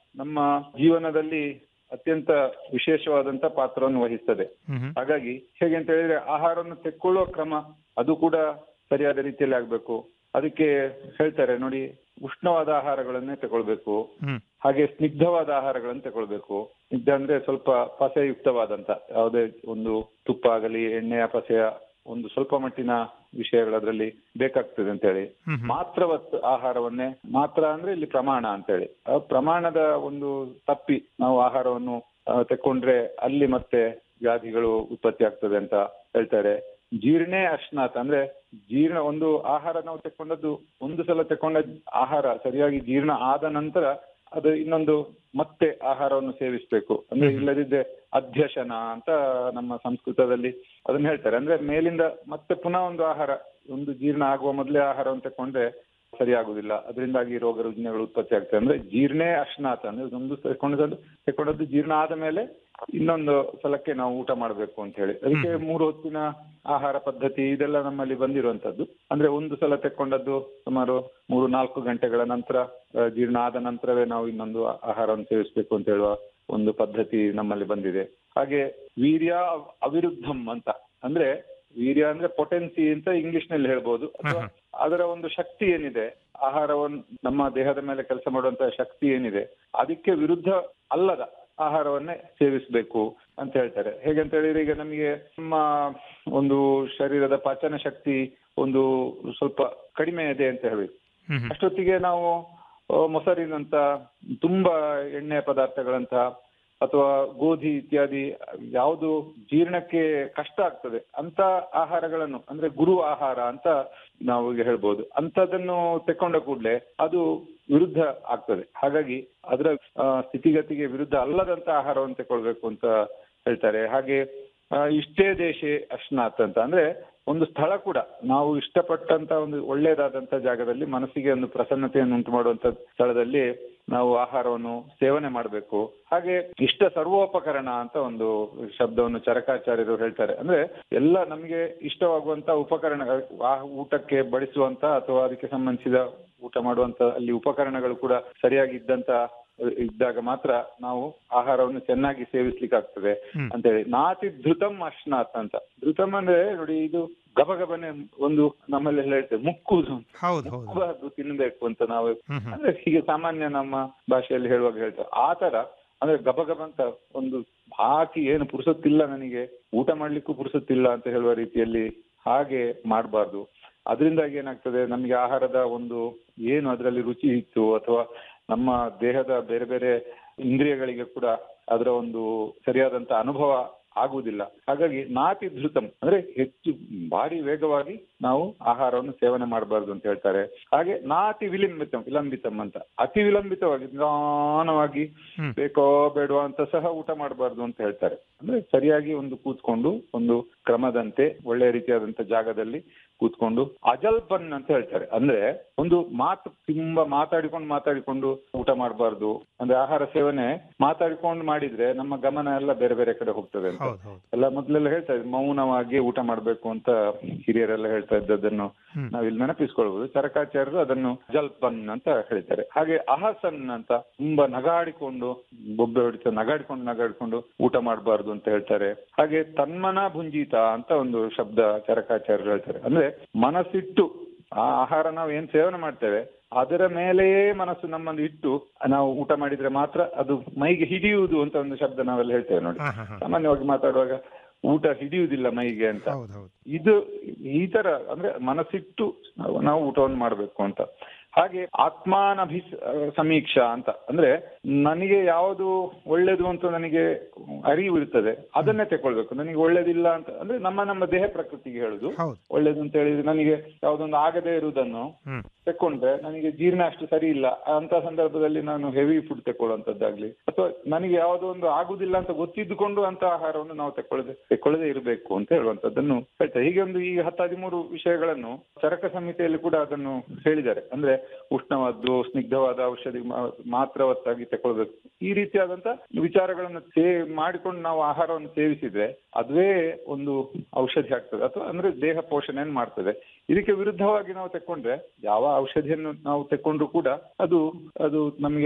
ನಮ್ಮ ಜೀವನದಲ್ಲಿ ಅತ್ಯಂತ ವಿಶೇಷವಾದಂತ ಪಾತ್ರವನ್ನು ವಹಿಸ್ತದೆ ಹಾಗಾಗಿ ಹೇಗೆ ಅಂತ ಹೇಳಿದ್ರೆ ಆಹಾರವನ್ನು ತೆಕ್ಕೊಳ್ಳುವ ಕ್ರಮ ಅದು ಕೂಡ ಸರಿಯಾದ ರೀತಿಯಲ್ಲಿ ಆಗ್ಬೇಕು ಅದಕ್ಕೆ ಹೇಳ್ತಾರೆ ನೋಡಿ ಉಷ್ಣವಾದ ಆಹಾರಗಳನ್ನೇ ತಗೊಳ್ಬೇಕು ಹಾಗೆ ಸ್ನಿಗ್ಧವಾದ ಆಹಾರಗಳನ್ನು ತಗೊಳ್ಬೇಕು ಸ್ನಿಗ್ಧ ಅಂದ್ರೆ ಸ್ವಲ್ಪ ಪಸೆಯುಕ್ತವಾದಂತ ಯಾವುದೇ ಒಂದು ತುಪ್ಪ ಆಗಲಿ ಎಣ್ಣೆಯ ಪಸೆಯ ಒಂದು ಸ್ವಲ್ಪ ಮಟ್ಟಿನ ವಿಷಯಗಳು ಅದರಲ್ಲಿ ಬೇಕಾಗ್ತದೆ ಅಂತ ಹೇಳಿ ಮಾತ್ರವತ್ ಆಹಾರವನ್ನೇ ಮಾತ್ರ ಅಂದ್ರೆ ಇಲ್ಲಿ ಪ್ರಮಾಣ ಅಂತ ಹೇಳಿ ಆ ಪ್ರಮಾಣದ ಒಂದು ತಪ್ಪಿ ನಾವು ಆಹಾರವನ್ನು ಆ, ತೆಕ್ಕೊಂಡ್ರೆ ಅಲ್ಲಿ ಮತ್ತೆ ವ್ಯಾಧಿಗಳು ಉತ್ಪತ್ತಿ ಆಗ್ತದೆ ಅಂತ ಹೇಳ್ತಾರೆ ಜೀರ್ಣೇ ಅಶ್ನಾತ್ ಅಂದ್ರೆ ಜೀರ್ಣ ಒಂದು ಆಹಾರ ನಾವು ತೆಕ್ಕೊಂಡದ್ದು ಒಂದು ಸಲ ತೆಕ್ಕೊಂಡ ಆಹಾರ ಸರಿಯಾಗಿ ಜೀರ್ಣ ಆದ ನಂತರ ಅದು ಇನ್ನೊಂದು ಮತ್ತೆ ಆಹಾರವನ್ನು ಸೇವಿಸ್ಬೇಕು ಅಂದ್ರೆ ಇಲ್ಲದಿದ್ದರೆ ಅಧ್ಯಶನ ಅಂತ ನಮ್ಮ ಸಂಸ್ಕೃತದಲ್ಲಿ ಅದನ್ನ ಹೇಳ್ತಾರೆ ಅಂದ್ರೆ ಮೇಲಿಂದ ಮತ್ತೆ ಪುನಃ ಒಂದು ಆಹಾರ ಒಂದು ಜೀರ್ಣ ಆಗುವ ಮೊದಲೇ ಆಹಾರವನ್ನು ತಕೊಂಡ್ರೆ ಸರಿಯಾಗುದಿಲ್ಲ ಅದರಿಂದಾಗಿ ರೋಗ ರುಜಿನಗಳು ಉತ್ಪತ್ತಿ ಆಗ್ತದೆ ಅಂದ್ರೆ ಜೀರ್ಣೇ ಅಶ್ನಾತ್ ಅಂದ್ರೆ ಒಂದು ತಕೊಂಡದ್ದು ತಕೊಂಡದ್ದು ಜೀರ್ಣ ಆದ ಮೇಲೆ ಇನ್ನೊಂದು ಸಲಕ್ಕೆ ನಾವು ಊಟ ಮಾಡಬೇಕು ಅಂತ ಹೇಳಿ ಅದಕ್ಕೆ ಮೂರು ಹೊತ್ತಿನ ಆಹಾರ ಪದ್ಧತಿ ಇದೆಲ್ಲ ನಮ್ಮಲ್ಲಿ ಬಂದಿರುವಂತದ್ದು ಅಂದ್ರೆ ಒಂದು ಸಲ ತೆಕ್ಕೊಂಡದ್ದು ಸುಮಾರು ಮೂರು ನಾಲ್ಕು ಗಂಟೆಗಳ ನಂತರ ಆ, ಜೀರ್ಣ ಆದ ನಂತರವೇ ನಾವು ಇನ್ನೊಂದು ಆಹಾರವನ್ನು ಸೇವಿಸಬೇಕು ಅಂತ ಹೇಳುವ ಒಂದು ಪದ್ಧತಿ ನಮ್ಮಲ್ಲಿ ಬಂದಿದೆ ಹಾಗೆ ವೀರ್ಯ ಅವಿರುದ್ಧಂ ಅಂತ ಅಂದ್ರೆ ವೀರ್ಯ ಅಂದ್ರೆ ಪೊಟೆನ್ಸಿ ಅಂತ ಇಂಗ್ಲಿಷ್ ನಲ್ಲಿ ಹೇಳ್ಬೋದು ಅಥವಾ ಅದರ ಒಂದು ಶಕ್ತಿ ಏನಿದೆ ಆಹಾರವನ್ನು ನಮ್ಮ ದೇಹದ ಮೇಲೆ ಕೆಲಸ ಮಾಡುವಂತಹ ಶಕ್ತಿ ಏನಿದೆ ಅದಕ್ಕೆ ವಿರುದ್ಧ ಅಲ್ಲದ ಆಹಾರವನ್ನೇ ಸೇವಿಸಬೇಕು ಅಂತ ಹೇಳ್ತಾರೆ ಹೇಗಂತ ಹೇಳಿದ್ರೆ ಈಗ ನಮಗೆ ನಮ್ಮ ಒಂದು ಶರೀರದ ಪಾಚನ ಶಕ್ತಿ ಒಂದು ಸ್ವಲ್ಪ ಕಡಿಮೆ ಇದೆ ಅಂತ ಹೇಳಿ ಅಷ್ಟೊತ್ತಿಗೆ ನಾವು ಆ, ಮೊಸರಿನಂತ ತುಂಬಾ ಎಣ್ಣೆ ಪದಾರ್ಥಗಳಂತ ಅಥವಾ ಗೋಧಿ ಇತ್ಯಾದಿ ಯಾವುದು ಜೀರ್ಣಕ್ಕೆ ಕಷ್ಟ ಆಗ್ತದೆ ಅಂತ ಆಹಾರಗಳನ್ನು ಅಂದ್ರೆ ಗುರು ಆಹಾರ ಅಂತ ನಾವು ಈಗ ಹೇಳ್ಬೋದು ಅಂತದನ್ನು ತೆಕ್ಕೊಂಡ ಕೂಡಲೇ ಅದು ವಿರುದ್ಧ ಆಗ್ತದೆ ಹಾಗಾಗಿ ಅದರ ಆ, ಸ್ಥಿತಿಗತಿಗೆ ವಿರುದ್ಧ ಅಲ್ಲದಂತ ಆಹಾರವನ್ನು ತಗೊಳ್ಬೇಕು ಅಂತ ಹೇಳ್ತಾರೆ ಹಾಗೆ ಆ, ಇಷ್ಟೇ ದೇಶ ಅಶ್ನಾಥ್ ಅಂತ ಅಂದ್ರೆ ಒಂದು ಸ್ಥಳ ಕೂಡ ನಾವು ಇಷ್ಟಪಟ್ಟಂತ ಒಂದು ಒಳ್ಳೆಯದಾದಂತ ಜಾಗದಲ್ಲಿ ಮನಸ್ಸಿಗೆ ಒಂದು ಪ್ರಸನ್ನತೆಯನ್ನು ಉಂಟು ಮಾಡುವಂತ ಸ್ಥಳದಲ್ಲಿ ನಾವು ಆಹಾರವನ್ನು ಸೇವನೆ ಮಾಡಬೇಕು ಹಾಗೆ ಇಷ್ಟ ಸರ್ವೋಪಕರಣ ಅಂತ ಒಂದು ಶಬ್ದವನ್ನು ಚರಕಾಚಾರ್ಯರು ಹೇಳ್ತಾರೆ ಅಂದ್ರೆ ಎಲ್ಲ ನಮಗೆ ಇಷ್ಟವಾಗುವಂತ ಉಪಕರಣ ಆ ಊಟಕ್ಕೆ ಬಡಿಸುವಂತ ಅಥವಾ ಅದಕ್ಕೆ ಸಂಬಂಧಿಸಿದ ಊಟ ಮಾಡುವಂತ ಅಲ್ಲಿ ಉಪಕರಣಗಳು ಕೂಡ ಸರಿಯಾಗಿ ಇದ್ದಂತ ಇದ್ದಾಗ ಮಾತ್ರ ನಾವು ಆಹಾರವನ್ನು ಚೆನ್ನಾಗಿ ಸೇವಿಸ್ಲಿಕ್ಕೆ ಆಗ್ತದೆ ಅಂತ ಹೇಳಿ ನಾತಿ ಧೃತಂ ಅಶ್ನಾಥ್ ಅಂತ ಧೃತಂ ಅಂದ್ರೆ ನೋಡಿ ಇದು ಗಬಗಬನೆ ಒಂದು ನಮ್ಮಲ್ಲಿ ಹೇಳ್ತೇವೆ ಮುಕ್ಕುದು ಹೌದು ಹೌದು ಮುಕ್ಕಬಾರ್ದು ತಿನ್ಬೇಕು ಅಂತ ನಾವು ಅಂದ್ರೆ ಹೀಗೆ ಸಾಮಾನ್ಯ ನಮ್ಮ ಭಾಷೆಯಲ್ಲಿ ಹೇಳುವಾಗ ಹೇಳ್ತೇವೆ ಆ ತರ ಅಂದ್ರೆ ಗಬಗಬ ಅಂತ ಒಂದು ಹಾಕಿ ಏನು ಪುರುಸೊತ್ತಿಲ್ಲ ನನಗೆ ಊಟ ಮಾಡ್ಲಿಕ್ಕೂ ಪುರುಸೊತ್ತಿಲ್ಲ ಅಂತ ಹೇಳುವ ರೀತಿಯಲ್ಲಿ ಹಾಗೆ ಮಾಡಬಾರ್ದು ಅದರಿಂದಾಗಿ ಏನಾಗ್ತದೆ ನಮಗೆ ಆಹಾರದ ಒಂದು ಏನು ಅದರಲ್ಲಿ ರುಚಿ ಇತ್ತು ಅಥವಾ ನಮ್ಮ ದೇಹದ ಬೇರೆ ಬೇರೆ ಇಂದ್ರಿಯಗಳಿಗೆ ಕೂಡ ಅದರ ಒಂದು ಸರಿಯಾದಂತ ಅನುಭವ ಆಗುವುದಿಲ್ಲ ಹಾಗಾಗಿ ನಾತಿ ಧೃತಂ ಅಂದ್ರೆ ಹೆಚ್ಚು ಭಾರಿ ವೇಗವಾಗಿ ನಾವು ಆಹಾರವನ್ನು ಸೇವನೆ ಮಾಡಬಾರ್ದು ಅಂತ ಹೇಳ್ತಾರೆ ಹಾಗೆ ನಾತಿ ವಿಲಂಬಿತಂ ವಿಲಂಬಿತಂ ಅಂತ ಅತಿ ವಿಲಂಬಿತವಾಗಿ ನಿಧಾನವಾಗಿ ಬೇಕೋ ಬೇಡವಾ ಅಂತ ಸಹ ಊಟ ಮಾಡಬಾರ್ದು ಅಂತ ಹೇಳ್ತಾರೆ ಅಂದ್ರೆ ಸರಿಯಾಗಿ ಒಂದು ಕೂತ್ಕೊಂಡು ಒಂದು ಕ್ರಮದಂತೆ ಒಳ್ಳೆ ರೀತಿಯಾದಂತ ಜಾಗದಲ್ಲಿ ಕೂತ್ಕೊಂಡು ಅಜಲ್ಪನ್ ಅಂತ ಹೇಳ್ತಾರೆ ಅಂದ್ರೆ ಒಂದು ಮಾತು ತುಂಬಾ ಮಾತಾಡಿಕೊಂಡು ಮಾತಾಡಿಕೊಂಡು ಊಟ ಮಾಡಬಾರ್ದು ಅಂದ್ರೆ ಆಹಾರ ಸೇವನೆ ಮಾತಾಡಿಕೊಂಡು ಮಾಡಿದ್ರೆ ನಮ್ಮ ಗಮನ ಎಲ್ಲ ಬೇರೆ ಬೇರೆ ಕಡೆ ಹೋಗ್ತದೆ ಅಂತ ಎಲ್ಲ ಮೊದ್ಲೆಲ್ಲ ಹೇಳ್ತಾ ಇದ್ರು ಮೌನವಾಗಿ ಊಟ ಮಾಡ್ಬೇಕು ಅಂತ ಹಿರಿಯರೆಲ್ಲ ಹೇಳ್ತಾ ಇದ್ದದನ್ನು ನಾವಿಲ್ಲಿ ನೆನಪಿಸ್ಕೊಳ್ಬಹುದು ಚರಕಾಚಾರ್ಯರು ಅದನ್ನು ಜಲ್ಪನ್ ಅಂತ ಹೇಳ್ತಾರೆ ಹಾಗೆ ಅಹಸನ್ ಅಂತ ತುಂಬಾ ನಗಾಡಿಕೊಂಡು ಬೊಬ್ಬೆ ಹೊಡಿತ ನಗಾಡಿಕೊಂಡು ನಗಾಡಿಕೊಂಡು ಊಟ ಮಾಡಬಾರ್ದು ಅಂತ ಹೇಳ್ತಾರೆ ಹಾಗೆ ತನ್ಮನ ಭುಂಜಿತ ಅಂತ ಒಂದು ಶಬ್ದ ಚರಕಾಚಾರ್ಯರು ಹೇಳ್ತಾರೆ ಅಂದ್ರೆ ಮನಸ್ಸಿಟ್ಟು ಆ ಆಹಾರ ನಾವು ಏನ್ ಸೇವನೆ ಮಾಡ್ತೇವೆ ಅದರ ಮೇಲೆಯೇ ಮನಸ್ಸು ನಮ್ಮನ್ನು ಇಟ್ಟು ನಾವು ಊಟ ಮಾಡಿದ್ರೆ ಮಾತ್ರ ಅದು ಮೈಗೆ ಹಿಡಿಯುವುದು ಅಂತ ಒಂದು ಶಬ್ದ ನಾವೆಲ್ಲ ಹೇಳ್ತೇವೆ ನೋಡಿ ಸಾಮಾನ್ಯವಾಗಿ ಮಾತಾಡುವಾಗ ಊಟ ಹಿಡಿಯುವುದಿಲ್ಲ ಮೈಗೆ ಅಂತ ಇದು ಈ ತರ ಅಂದ್ರೆ ಮನಸ್ಸಿಟ್ಟು ನಾವು- ನಾವು ಊಟವನ್ನು ಮಾಡಬೇಕು ಅಂತ ಹಾಗೆ ಆತ್ಮಾನಭಿ ಸಮೀಕ್ಷಾ ಅಂತ ಅಂದ್ರೆ ನನಗೆ ಯಾವುದು ಒಳ್ಳೇದು ಅಂತ ನನಗೆ ಅರಿವು ಇರ್ತದೆ ಅದನ್ನೇ ತಗೊಳ್ಬೇಕು ನನಗೆ ಒಳ್ಳೇದಿಲ್ಲ ಅಂತ ಅಂದ್ರೆ ನಮ್ಮ ನಮ್ಮ ದೇಹ ಪ್ರಕೃತಿಗೆ ಹೇಳುದು ಒಳ್ಳೇದು ಅಂತ ಹೇಳಿದ್ರೆ ನನಗೆ ಯಾವುದೊಂದು ಆಗದೇ ಇರುವುದನ್ನು ತೆಕ್ಕೊಂಡ್ರೆ ನನಗೆ ಜೀರ್ಣ ಅಷ್ಟು ಸರಿ ಇಲ್ಲ ಅಂತ ಸಂದರ್ಭದಲ್ಲಿ ನಾನು ಹೆವಿ ಫುಡ್ ತಕೊಳ್ಳುವಂತದ್ದಾಗ್ಲಿ ಅಥವಾ ನನಗೆ ಯಾವುದೋ ಒಂದು ಆಗುದಿಲ್ಲ ಅಂತ ಗೊತ್ತಿದ್ದುಕೊಂಡು ಅಂತ ಆಹಾರವನ್ನು ನಾವು ತಕೊಳ್ಳದೆ ತಕೊಳ್ಳದೆ ಇರಬೇಕು ಅಂತ ಹೇಳುವಂತದ್ದನ್ನು ಹೇಳ್ತಾರೆ ಹೀಗೆ ಒಂದು ಈ ಹತ್ತು ಹದಿಮೂರು ವಿಷಯಗಳನ್ನು ಚರಕ ಸಂಹಿತೆಯಲ್ಲಿ ಕೂಡ ಅದನ್ನು ಹೇಳಿದ್ದಾರೆ ಅಂದ್ರೆ ಉಷ್ಣವಾದ್ದು ಸ್ನಿಗ್ಧವಾದ ಔಷಧಿ ಮಾ- ಮಾತ್ರವತ್ತಾಗಿ ತಕೊಳ್ಬೇಕು ಈ ರೀತಿಯಾದಂತ ವಿಚಾರಗಳನ್ನು ಸೇ ಮಾಡಿಕೊಂಡು ನಾವು ಆಹಾರವನ್ನು ಸೇವಿಸಿದ್ರೆ ಅದುವೇ ಒಂದು ಔಷಧಿ ಆಗ್ತದೆ ಅಥವಾ ಅಂದ್ರೆ ದೇಹ ಪೋಷಣೆಯನ್ನು ಮಾಡ್ತದೆ ಇದಕ್ಕೆ ವಿರುದ್ಧವಾಗಿ ನಾವು ತೆಕ್ಕೊಂಡ್ರೆ ಯಾವ ಔಷಧಿಯನ್ನು ನಾವು ತೆಕ್ಕೊಂಡ್ರು ಕೂಡ ಅದು ಅದು ನಮಗೆ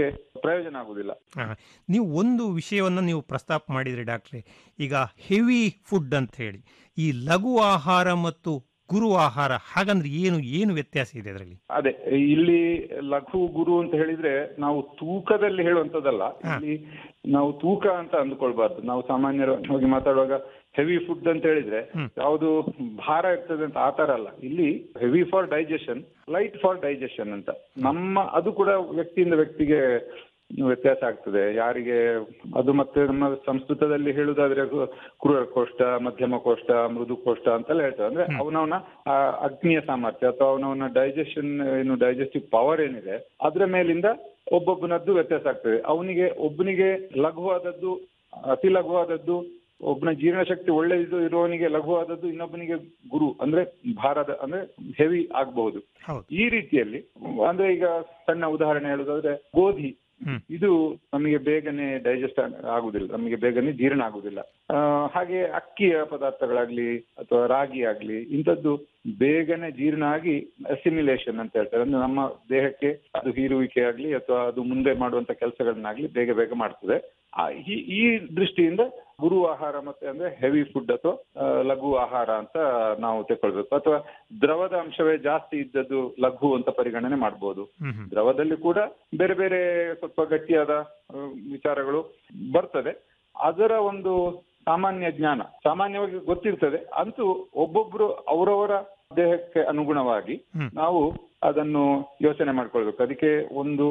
ಪ್ರಯೋಜನ ಆಗುದಿಲ್ಲ ಹಾ. ನೀವು ಒಂದು ವಿಷಯವನ್ನು ನೀವು ಪ್ರಸ್ತಾಪ ಮಾಡಿದ್ರಿ ಡಾಕ್ಟ್ರೆ ಈಗ ಹೆವಿ ಫುಡ್ ಅಂತ ಹೇಳಿ ಈ ಲಘು ಆಹಾರ ಮತ್ತು ಗುರು ಆಹಾರ ಹಾಗಂದ್ರೆ ಏನು ಏನು ವ್ಯತ್ಯಾಸ ಇದೆ ಅದರಲ್ಲಿ ಅದೇ ಇಲ್ಲಿ ಲಘು ಗುರು ಅಂತ ಹೇಳಿದ್ರೆ ನಾವು ತೂಕದಲ್ಲಿ ಹೇಳುವಂತದ್ದಲ್ಲ ಇಲ್ಲಿ ನಾವು ತೂಕ ಅಂತ ಅಂದ್ಕೊಳ್ಬಾರ್ದು ನಾವು ಸಾಮಾನ್ಯವಾಗಿ ಮಾತಾಡುವಾಗ ಹೆವಿ ಫುಡ್ ಅಂತ ಹೇಳಿದ್ರೆ ಯಾವುದು ಭಾರ ಇರ್ತದೆ ಅಂತ ಆತರ ಅಲ್ಲ ಇಲ್ಲಿ heavy for digestion light for digestion ಅಂತ ನಮ್ಮ ಅದು ಕೂಡ ವ್ಯಕ್ತಿಯಿಂದ ವ್ಯಕ್ತಿಗೆ ವ್ಯತ್ಯಾಸ ಆಗ್ತದೆ ಯಾರಿಗೆ ಅದು ಮತ್ತೆ ನಮ್ಮ ಸಂಸ್ಕೃತದಲ್ಲಿ ಹೇಳುದಾದ್ರೆ ಅದು ಕ್ರೂರ ಕೋಷ್ಠ ಮಧ್ಯಮ ಕೋಷ್ಠ ಮೃದು ಕೋಷ್ಠ ಅಂತೆಲ್ಲ ಹೇಳ್ತಾರೆ ಅಂದ್ರೆ ಅವನವನ ಆ ಅಗ್ನಿಯ ಸಾಮರ್ಥ್ಯ ಅಥವಾ ಅವನವನ ಡೈಜೆಷನ್ ಏನು ಡೈಜೆಸ್ಟಿವ್ ಪವರ್ ಏನಿದೆ ಅದ್ರ ಮೇಲಿಂದ ಒಬ್ಬೊಬ್ಬನದ್ದು ವ್ಯತ್ಯಾಸ ಆಗ್ತದೆ ಅವನಿಗೆ ಒಬ್ಬನಿಗೆ ಲಘುವಾದದ್ದು ಅತಿ ಲಘುವಾದದ್ದು ಒಬ್ಬನ ಜೀರ್ಣಶಕ್ತಿ ಒಳ್ಳೆಯದು ಇರುವವನಿಗೆ ಲಘುವಾದದ್ದು ಇನ್ನೊಬ್ಬನಿಗೆ ಗುರು ಅಂದ್ರೆ ಭಾರದ ಅಂದ್ರೆ ಹೆವಿ ಆಗಬಹುದು ಈ ರೀತಿಯಲ್ಲಿ ಅಂದ್ರೆ ಈಗ ಸಣ್ಣ ಉದಾಹರಣೆ ಹೇಳುದಾದ್ರೆ ಗೋಧಿ ಇದು ನಮಗೆ ಬೇಗನೆ ಡೈಜೆಸ್ಟ್ ಆಗುದಿಲ್ಲ ನಮಗೆ ಬೇಗನೆ ಜೀರ್ಣ ಆಗುದಿಲ್ಲ ಆ, ಹಾಗೆ ಅಕ್ಕಿಯ ಪದಾರ್ಥಗಳಾಗ್ಲಿ ಅಥವಾ ರಾಗಿ ಆಗ್ಲಿ ಇಂಥದ್ದು ಬೇಗನೆ ಜೀರ್ಣ ಆಗಿ ಅಸಿಮಿಲೇಷನ್ ಅಂತ ಹೇಳ್ತಾರೆ ಅಂದ್ರೆ ನಮ್ಮ ದೇಹಕ್ಕೆ ಅದು ಹೀರುವಿಕೆ ಆಗ್ಲಿ ಅಥವಾ ಅದು ಮುಂದೆ ಮಾಡುವಂತ ಕೆಲಸಗಳನ್ನಾಗ್ಲಿ ಬೇಗ ಬೇಗ ಮಾಡ್ತದೆ ಆ, ಈ ಈ ದೃಷ್ಟಿಯಿಂದ ಗುರು ಆಹಾರ ಮತ್ತೆ ಅಂದ್ರೆ ಹೆವಿ ಫುಡ್ ಅಥವಾ ಆ, ಲಘು ಆಹಾರ ಅಂತ ನಾವು ತಗೊಳ್ಬೇಕು ಅಥವಾ ದ್ರವದ ಅಂಶವೇ ಜಾಸ್ತಿ ಇದ್ದದ್ದು ಲಘು ಅಂತ ಪರಿಗಣನೆ ಮಾಡಬಹುದು ದ್ರವದಲ್ಲಿ ಕೂಡ ಬೇರೆ ಬೇರೆ ಸ್ವಲ್ಪ ಗಟ್ಟಿಯಾದ ಆ, ವಿಚಾರಗಳು ಬರ್ತದೆ ಅದರ ಒಂದು ಸಾಮಾನ್ಯ ಜ್ಞಾನ ಸಾಮಾನ್ಯವಾಗಿ ಗೊತ್ತಿರ್ತದೆ ಅಂತೂ ಒಬ್ಬೊಬ್ರು ಅವರವರ ದೇಹಕ್ಕೆ ಅನುಗುಣವಾಗಿ ನಾವು ಅದನ್ನು ಯೋಚನೆ ಮಾಡ್ಕೊಳ್ಬೇಕು ಅದಕ್ಕೆ ಒಂದು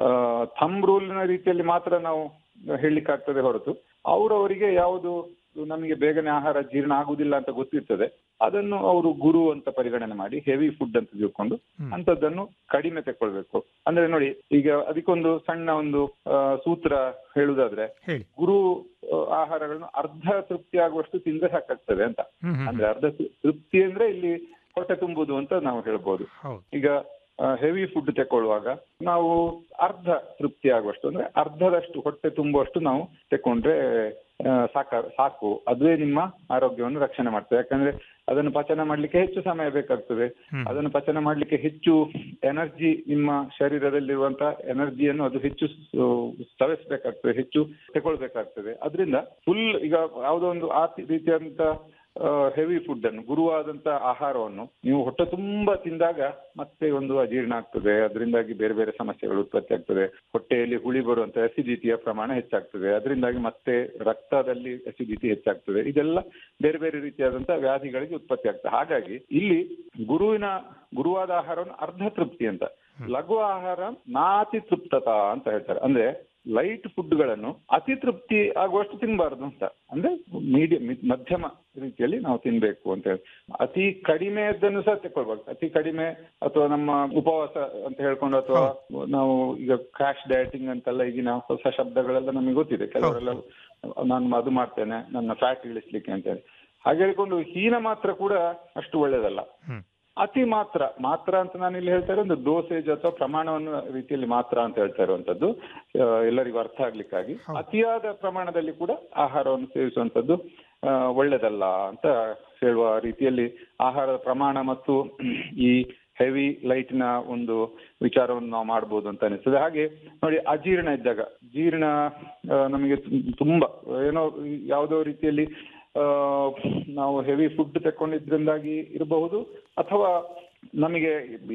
ಥಮ್ ರೂಲ್ನ ರೀತಿಯಲ್ಲಿ ಮಾತ್ರ ನಾವು ಹೇಳಲಿಕ್ಕಾಗ್ತದೆ ಹೊರತು ಅವರವರಿಗೆ ಯಾವುದು ನಮಗೆ ಬೇಗನೆ ಆಹಾರ ಜೀರ್ಣ ಆಗುದಿಲ್ಲ ಅಂತ ಗೊತ್ತಿರ್ತದೆ ಅದನ್ನು ಅವರು ಗುರು ಅಂತ ಪರಿಗಣನೆ ಮಾಡಿ ಹೆವಿ ಫುಡ್ ಅಂತ ತಿಳ್ಕೊಂಡು ಅಂತದನ್ನು ಕಡಿಮೆ ತಕೊಳ್ಬೇಕು ಅಂದ್ರೆ ನೋಡಿ ಈಗ ಅದಕ್ಕೊಂದು ಸಣ್ಣ ಒಂದು ಆ, ಸೂತ್ರ ಹೇಳುದಾದ್ರೆ ಹೇಳಿ ಗುರು ಆ, ಆಹಾರಗಳನ್ನು ಅರ್ಧ ತೃಪ್ತಿ ಆಗುವಷ್ಟು ತಿಂದ್ರೆ ಸಾಕಾಗ್ತದೆ ಅಂತ ಅಂದ್ರೆ ಅರ್ಧ ತೃ- ತೃಪ್ತಿ ಅಂದ್ರೆ ಇಲ್ಲಿ ಹೊಟ್ಟೆ ತುಂಬುದು ಅಂತ ನಾವು ಹೇಳ್ಬೋದು ಈಗ ಹೆವಿ ಫುಡ್ ತಕೊಳ್ಳುವಾಗ ನಾವು ಅರ್ಧ ತೃಪ್ತಿ ಆಗುವಷ್ಟು ಅಂದ್ರೆ ಅರ್ಧದಷ್ಟು ಹೊಟ್ಟೆ ತುಂಬುವಷ್ಟು ನಾವು ತಕೊಂಡ್ರೆ ಆ, ಸಾಕ ಸಾಕು ಅದುವೇ ನಿಮ್ಮ ಆರೋಗ್ಯವನ್ನು ರಕ್ಷಣೆ ಮಾಡ್ತದೆ ಯಾಕಂದ್ರೆ ಅದನ್ನು ಪಚನ ಮಾಡ್ಲಿಕ್ಕೆ ಹೆಚ್ಚು ಸಮಯ ಬೇಕಾಗ್ತದೆ ಅದನ್ನು ಪಚನ ಮಾಡ್ಲಿಕ್ಕೆ ಹೆಚ್ಚು ಎನರ್ಜಿ ನಿಮ್ಮ ಶರೀರದಲ್ಲಿರುವಂತ ಎನರ್ಜಿಯನ್ನು ಅದು ಹೆಚ್ಚು ಸ- ಸವೆಸ್ಬೇಕಾಗ್ತದೆ ಹೆಚ್ಚು ತಗೊಳ್ಬೇಕಾಗ್ತದೆ ಅದರಿಂದ ಫುಲ್ ಈಗ ಯಾವುದೋ ಒಂದು ಆ ರೀತಿಯಾದಂತ ಹೆವಿ ಫುಡ್ ಅನ್ನು ಗುರುವಾದಂತ ಆಹಾರವನ್ನು ನೀವು ಹೊಟ್ಟೆ ತುಂಬಾ ತಿಂದಾಗ ಮತ್ತೆ ಒಂದು ಅಜೀರ್ಣ ಆಗ್ತದೆ ಅದರಿಂದಾಗಿ ಬೇರೆ ಬೇರೆ ಸಮಸ್ಯೆಗಳು ಉತ್ಪತ್ತಿ ಆಗ್ತದೆ ಹೊಟ್ಟೆಯಲ್ಲಿ ಹುಳಿ ಬರುವಂತ ಅಸಿಡಿಟಿಯ ಪ್ರಮಾಣ ಹೆಚ್ಚಾಗ್ತದೆ ಅದರಿಂದಾಗಿ ಮತ್ತೆ ರಕ್ತದಲ್ಲಿ ಅಸಿಡಿಟಿ ಹೆಚ್ಚಾಗ್ತದೆ ಇದೆಲ್ಲ ಬೇರೆ ಬೇರೆ ರೀತಿಯಾದಂತ ವ್ಯಾಧಿಗಳಿಗೆ ಉತ್ಪತ್ತಿ ಆಗ್ತದೆ ಹಾಗಾಗಿ ಇಲ್ಲಿ ಗುರುವಿನ ಗುರುವಾದ ಆಹಾರವನ್ನು ಅರ್ಧ ತೃಪ್ತಿ ಅಂತ ಲಘು ಆಹಾರ ನಾತಿ ತೃಪ್ತತಾ ಅಂತ ಹೇಳ್ತಾರೆ ಅಂದ್ರೆ ಲೈಟ್ ಫುಡ್ ಗಳನ್ನು ಅತಿ ತೃಪ್ತಿ ಆಗುವಷ್ಟು ತಿನ್ಬಾರ್ದು ಅಂತ ಅಂದ್ರೆ ಮೀಡಿಯಂ ಮಧ್ಯಮ ರೀತಿಯಲ್ಲಿ ನಾವು ತಿನ್ಬೇಕು ಅಂತ ಹೇಳಿ ಅತಿ ಕಡಿಮೆಯದ್ದನ್ನು ಸಹ ತಕೊಳ್ಬೇಕು ಅತಿ ಕಡಿಮೆ ಅಥವಾ ನಮ್ಮ ಉಪವಾಸ ಅಂತ ಹೇಳ್ಕೊಂಡು ಅಥವಾ ನಾವು ಈಗ ಕ್ರಾಶ್ ಡಯಟಿಂಗ್ ಅಂತೆಲ್ಲ ಈಗಿನ ಹೊಸ ಶಬ್ದಗಳೆಲ್ಲ ನಮಗೆ ಗೊತ್ತಿದೆ ಕೆಲವರೆಲ್ಲ ನಾನು ಅದು ಮಾಡ್ತೇನೆ ನನ್ನ ಫ್ಯಾಟ್ ಇಳಿಸ್ಲಿಕ್ಕೆ ಅಂತ ಹೇಳಿ ಹಾಗೆ ಹೇಳ್ಕೊಂಡು ಹೀನ ಮಾತ್ರ ಕೂಡ ಅಷ್ಟು ಒಳ್ಳೇದಲ್ಲ ಅತಿ ಮಾತ್ರ ಮಾತ್ರ ಅಂತ ನಾನು ಇಲ್ಲಿ ಹೇಳ್ತಾ ಇರೋ ಒಂದು ಡೋಸೇಜ್ ಅಥವಾ ಪ್ರಮಾಣವನ್ನು ರೀತಿಯಲ್ಲಿ ಮಾತ್ರ ಅಂತ ಹೇಳ್ತಾ ಇರುವಂತದ್ದು ಆ, ಎಲ್ಲರಿಗೂ ಅರ್ಥ ಆಗ್ಲಿಕ್ಕಾಗಿ ಅತಿಯಾದ ಪ್ರಮಾಣದಲ್ಲಿ ಕೂಡ ಆಹಾರವನ್ನು ಸೇವಿಸುವಂತದ್ದು ಆ, ಒಳ್ಳೆದಲ್ಲ ಅಂತ ಹೇಳುವ ರೀತಿಯಲ್ಲಿ ಆಹಾರದ ಪ್ರಮಾಣ ಮತ್ತು ಈ ಹೆವಿ ಲೈಟ್ ನ ಒಂದು ವಿಚಾರವನ್ನು ನಾವು ಮಾಡ್ಬೋದು ಅಂತ ಅನಿಸ್ತದೆ ಹಾಗೆ ನೋಡಿ ಅಜೀರ್ಣ ಇದ್ದಾಗ ಜೀರ್ಣ ಆ, ನಮಗೆ ತು- ತುಂಬಾ ಏನೋ ಯಾವುದೋ ರೀತಿಯಲ್ಲಿ ಆ, ನಾವು ಹೆವಿ ಫುಡ್ ತಕೊಂಡಿದ್ರಿಂದಾಗಿ ಇರಬಹುದು ಅಥವಾ ನಮಗೆ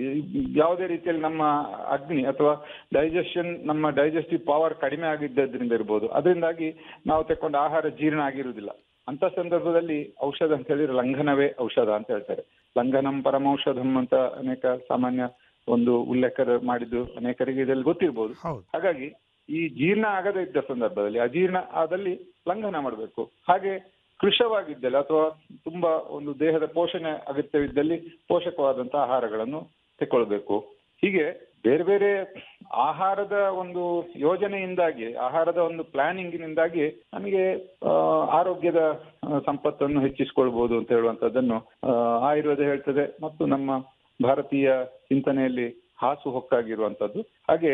ಯಾವುದೇ ರೀತಿಯಲ್ಲಿ ನಮ್ಮ ಅಗ್ನಿ ಅಥವಾ ಡೈಜೆಷನ್ ನಮ್ಮ ಡೈಜೆಸ್ಟಿವ್ ಪವರ್ ಕಡಿಮೆ ಆಗಿದ್ದರಿಂದ ಇರಬಹುದು ಅದರಿಂದಾಗಿ ನಾವು ತಕೊಂಡ ಆಹಾರ ಜೀರ್ಣ ಆಗಿರುವುದಿಲ್ಲ ಅಂತ ಸಂದರ್ಭದಲ್ಲಿ ಔಷಧ ಅಂತ ಹೇಳಿದ್ರೆ ಲಂಘನವೇ ಔಷಧ ಅಂತ ಹೇಳ್ತಾರೆ ಲಂಘನಂ ಪರಮೌಷಧಂ ಅಂತ ಅನೇಕ ಸಾಮಾನ್ಯ ಒಂದು ಉಲ್ಲೇಖ ಮಾಡಿದ್ದು ಅನೇಕರಿಗೆ ಇದರಲ್ಲಿ ಗೊತ್ತಿರ್ಬೋದು ಹಾಗಾಗಿ ಈ ಜೀರ್ಣ ಆಗದೇ ಇದ್ದ ಸಂದರ್ಭದಲ್ಲಿ ಅಜೀರ್ಣ ಆದಲ್ಲಿ ಲಂಘನ ಮಾಡಬೇಕು ಹಾಗೆ ಕೃಶವಾಗಿದ್ದಲ್ಲಿ ಅಥವಾ ತುಂಬಾ ಒಂದು ದೇಹದ ಪೋಷಣೆ ಅಗತ್ಯವಿದ್ದಲ್ಲಿ ಪೋಷಕವಾದಂತಹ ಆಹಾರಗಳನ್ನು ತಗೊಳ್ಬೇಕು ಹೀಗೆ ಬೇರೆ ಬೇರೆ ಆಹಾರದ ಒಂದು ಯೋಜನೆಯಿಂದಾಗಿ ಆಹಾರದ ಒಂದು ಪ್ಲಾನಿಂಗಿನಿಂದಾಗಿ ನಮಗೆ ಆ, ಆರೋಗ್ಯದ ಆ, ಸಂಪತ್ತನ್ನು ಹೆಚ್ಚಿಸಿಕೊಳ್ಬಹುದು ಅಂತ ಹೇಳುವಂತದ್ದನ್ನು ಆ, ಆಯುರ್ವೇದ ಹೇಳ್ತದೆ ಮತ್ತು ನಮ್ಮ ಭಾರತೀಯ ಚಿಂತನೆಯಲ್ಲಿ ಹಾಸು ಹೊಕ್ಕಾಗಿರುವಂತದ್ದು ಹಾಗೆ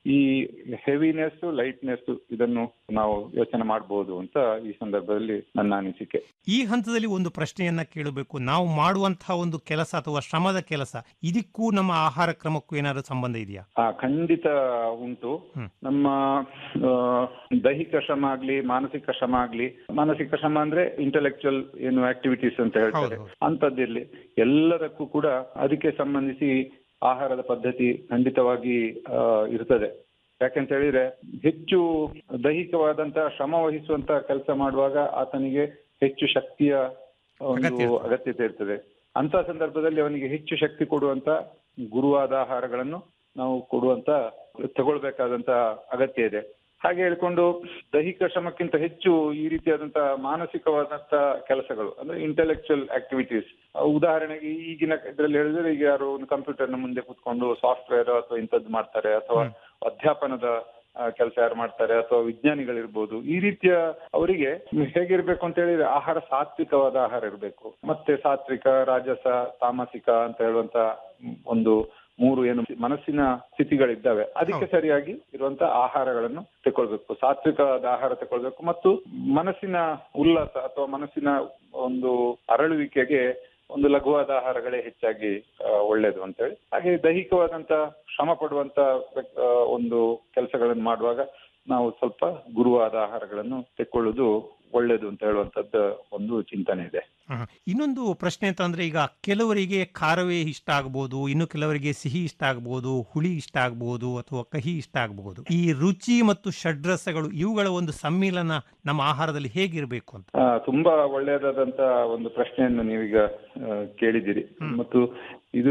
ಈ ಹೆವಿನೆಸ್ ಲೈಟ್ನೆಸ್ ಇದನ್ನು ನಾವು ಯೋಚನೆ ಮಾಡಬಹುದು ಅಂತ ಈ ಸಂದರ್ಭದಲ್ಲಿ ನನ್ನ ಅನಿಸಿಕೆ ಈ ಹಂತದಲ್ಲಿ ಒಂದು ಪ್ರಶ್ನೆಯನ್ನ ಕೇಳಬೇಕು ನಾವು ಮಾಡುವಂತಹ ಒಂದು ಕೆಲಸ ಅಥವಾ ಶ್ರಮದ ಕೆಲಸ ಇದಕ್ಕೂ ನಮ್ಮ ಆಹಾರ ಕ್ರಮಕ್ಕೂ ಏನಾದ್ರು ಸಂಬಂಧ ಇದೆಯಾ ಆ ಖಂಡಿತ ಉಂಟು ನಮ್ಮ ಆ, ದೈಹಿಕ ಶ್ರಮ ಆಗ್ಲಿ ಮಾನಸಿಕ ಶ್ರಮ ಆಗ್ಲಿ ಮಾನಸಿಕ ಶ್ರಮ ಅಂದ್ರೆ ಇಂಟೆಲೆಕ್ಚುಯಲ್ ಏನು ಆಕ್ಟಿವಿಟೀಸ್ ಅಂತ ಹೇಳ್ತಾರೆ ಅಂತದ್ದಿರ್ಲಿ ಎಲ್ಲದಕ್ಕೂ ಕೂಡ ಅದಕ್ಕೆ ಸಂಬಂಧಿಸಿ ಆಹಾರದ ಪದ್ಧತಿ ಖಂಡಿತವಾಗಿ ಆ, ಇರ್ತದೆ ಯಾಕೆಂತ ಹೇಳಿದ್ರೆ ಹೆಚ್ಚು ದೈಹಿಕವಾದಂತಹ ಶ್ರಮ ವಹಿಸುವಂತ ಕೆಲಸ ಮಾಡುವಾಗ ಆತನಿಗೆ ಹೆಚ್ಚು ಶಕ್ತಿಯ ಒಂದು ಅಗತ್ಯತೆ ಇರ್ತದೆ ಅಂತ ಸಂದರ್ಭದಲ್ಲಿ ಅವನಿಗೆ ಹೆಚ್ಚು ಶಕ್ತಿ ಕೊಡುವಂತ ಗುರುವಾದ ಆಹಾರಗಳನ್ನು ನಾವು ಕೊಡುವಂತ ತಗೊಳ್ಬೇಕಾದಂತ ಅಗತ್ಯ ಇದೆ ಹಾಗೆ ಹೇಳ್ಕೊಂಡು ದೈಹಿಕ ಶ್ರಮಕ್ಕಿಂತ ಹೆಚ್ಚು ಈ ರೀತಿಯಾದಂತಹ ಮಾನಸಿಕವಾದಂತ ಕೆಲಸಗಳು ಅಂದ್ರೆ ಇಂಟೆಲೆಕ್ಚುಯಲ್ ಆಕ್ಟಿವಿಟೀಸ್ ಉದಾಹರಣೆಗೆ ಈಗಿನ ಇದರಲ್ಲಿ ಹೇಳಿದ್ರೆ ಈಗ ಯಾರು ಒಂದು ಕಂಪ್ಯೂಟರ್ನ ಮುಂದೆ ಕೂತ್ಕೊಂಡು ಸಾಫ್ಟ್ವೇರ್ ಅಥವಾ ಇಂಥದ್ದು ಮಾಡ್ತಾರೆ ಅಥವಾ ಅಧ್ಯಾಪನದ ಕೆಲಸ ಯಾರು ಮಾಡ್ತಾರೆ ಅಥವಾ ವಿಜ್ಞಾನಿಗಳಿರ್ಬೋದು ಈ ರೀತಿಯ ಅವರಿಗೆ ಹೇಗಿರ್ಬೇಕು ಅಂತ ಹೇಳಿದ್ರೆ ಆಹಾರ ಸಾತ್ವಿಕವಾದ ಆಹಾರ ಇರಬೇಕು ಮತ್ತೆ ಸಾತ್ವಿಕ ರಾಜಸ ತಾಮಸಿಕ ಅಂತ ಹೇಳುವಂತ ಒಂದು ಮೂರು ಏನು ಮನಸ್ಸಿನ ಸ್ಥಿತಿಗಳಿದ್ದಾವೆ ಅದಕ್ಕೆ ಸರಿಯಾಗಿ ಇರುವಂತ ಆಹಾರಗಳನ್ನು ತಗೊಳ್ಬೇಕು ಸಾತ್ವಿಕವಾದ ಆಹಾರ ತಗೊಳ್ಬೇಕು ಮತ್ತು ಮನಸ್ಸಿನ ಉಲ್ಲಾಸ ಅಥವಾ ಮನಸ್ಸಿನ ಒಂದು ಅರಳುವಿಕೆಗೆ ಒಂದು ಲಘುವಾದ ಆಹಾರಗಳೇ ಹೆಚ್ಚಾಗಿ ಆ, ಒಳ್ಳೇದು ಅಂತ ಹೇಳಿ ಹಾಗೆ ದೈಹಿಕವಾದಂತ ಶ್ರಮ ಪಡುವಂತ ವ್ಯಕ್- ಆ, ಒಂದು ಕೆಲಸಗಳನ್ನು ಮಾಡುವಾಗ ನಾವು ಸ್ವಲ್ಪ ಗುರುವಾದ ಆಹಾರಗಳನ್ನು ತೆಕ್ಕೊಳ್ಳುವುದು ಒಳ್ಳೇದು ಅಂತ ಹೇಳುವಂತದ್ದು ಒಂದು ಚಿಂತನೆ ಇದೆ ಹ. ಇನ್ನೊಂದು ಪ್ರಶ್ನೆ ಅಂತ ಅಂದ್ರೆ ಈಗ ಕೆಲವರಿಗೆ ಖಾರವೇ ಇಷ್ಟ ಆಗ್ಬೋದು ಇನ್ನು ಕೆಲವರಿಗೆ ಸಿಹಿ ಇಷ್ಟ ಆಗ್ಬೋದು ಹುಳಿ ಇಷ್ಟ ಆಗ್ಬೋದು ಅಥವಾ ಕಹಿ ಇಷ್ಟ ಆಗ್ಬೋದು ಈ ರುಚಿ ಮತ್ತು ಷಡ್ರಸಗಳು ಇವುಗಳ ಒಂದು ಸಮ್ಮಿಲನ ನಮ್ಮ ಆಹಾರದಲ್ಲಿ ಹೇಗಿರಬೇಕು ಅಂತ ಆ, ತುಂಬಾ ಒಳ್ಳೆಯದಾದಂತ ಒಂದು ಪ್ರಶ್ನೆಯನ್ನು ನೀವೀಗ ಆ, ಕೇಳಿದ್ದೀರಿ ಮತ್ತು ಇದು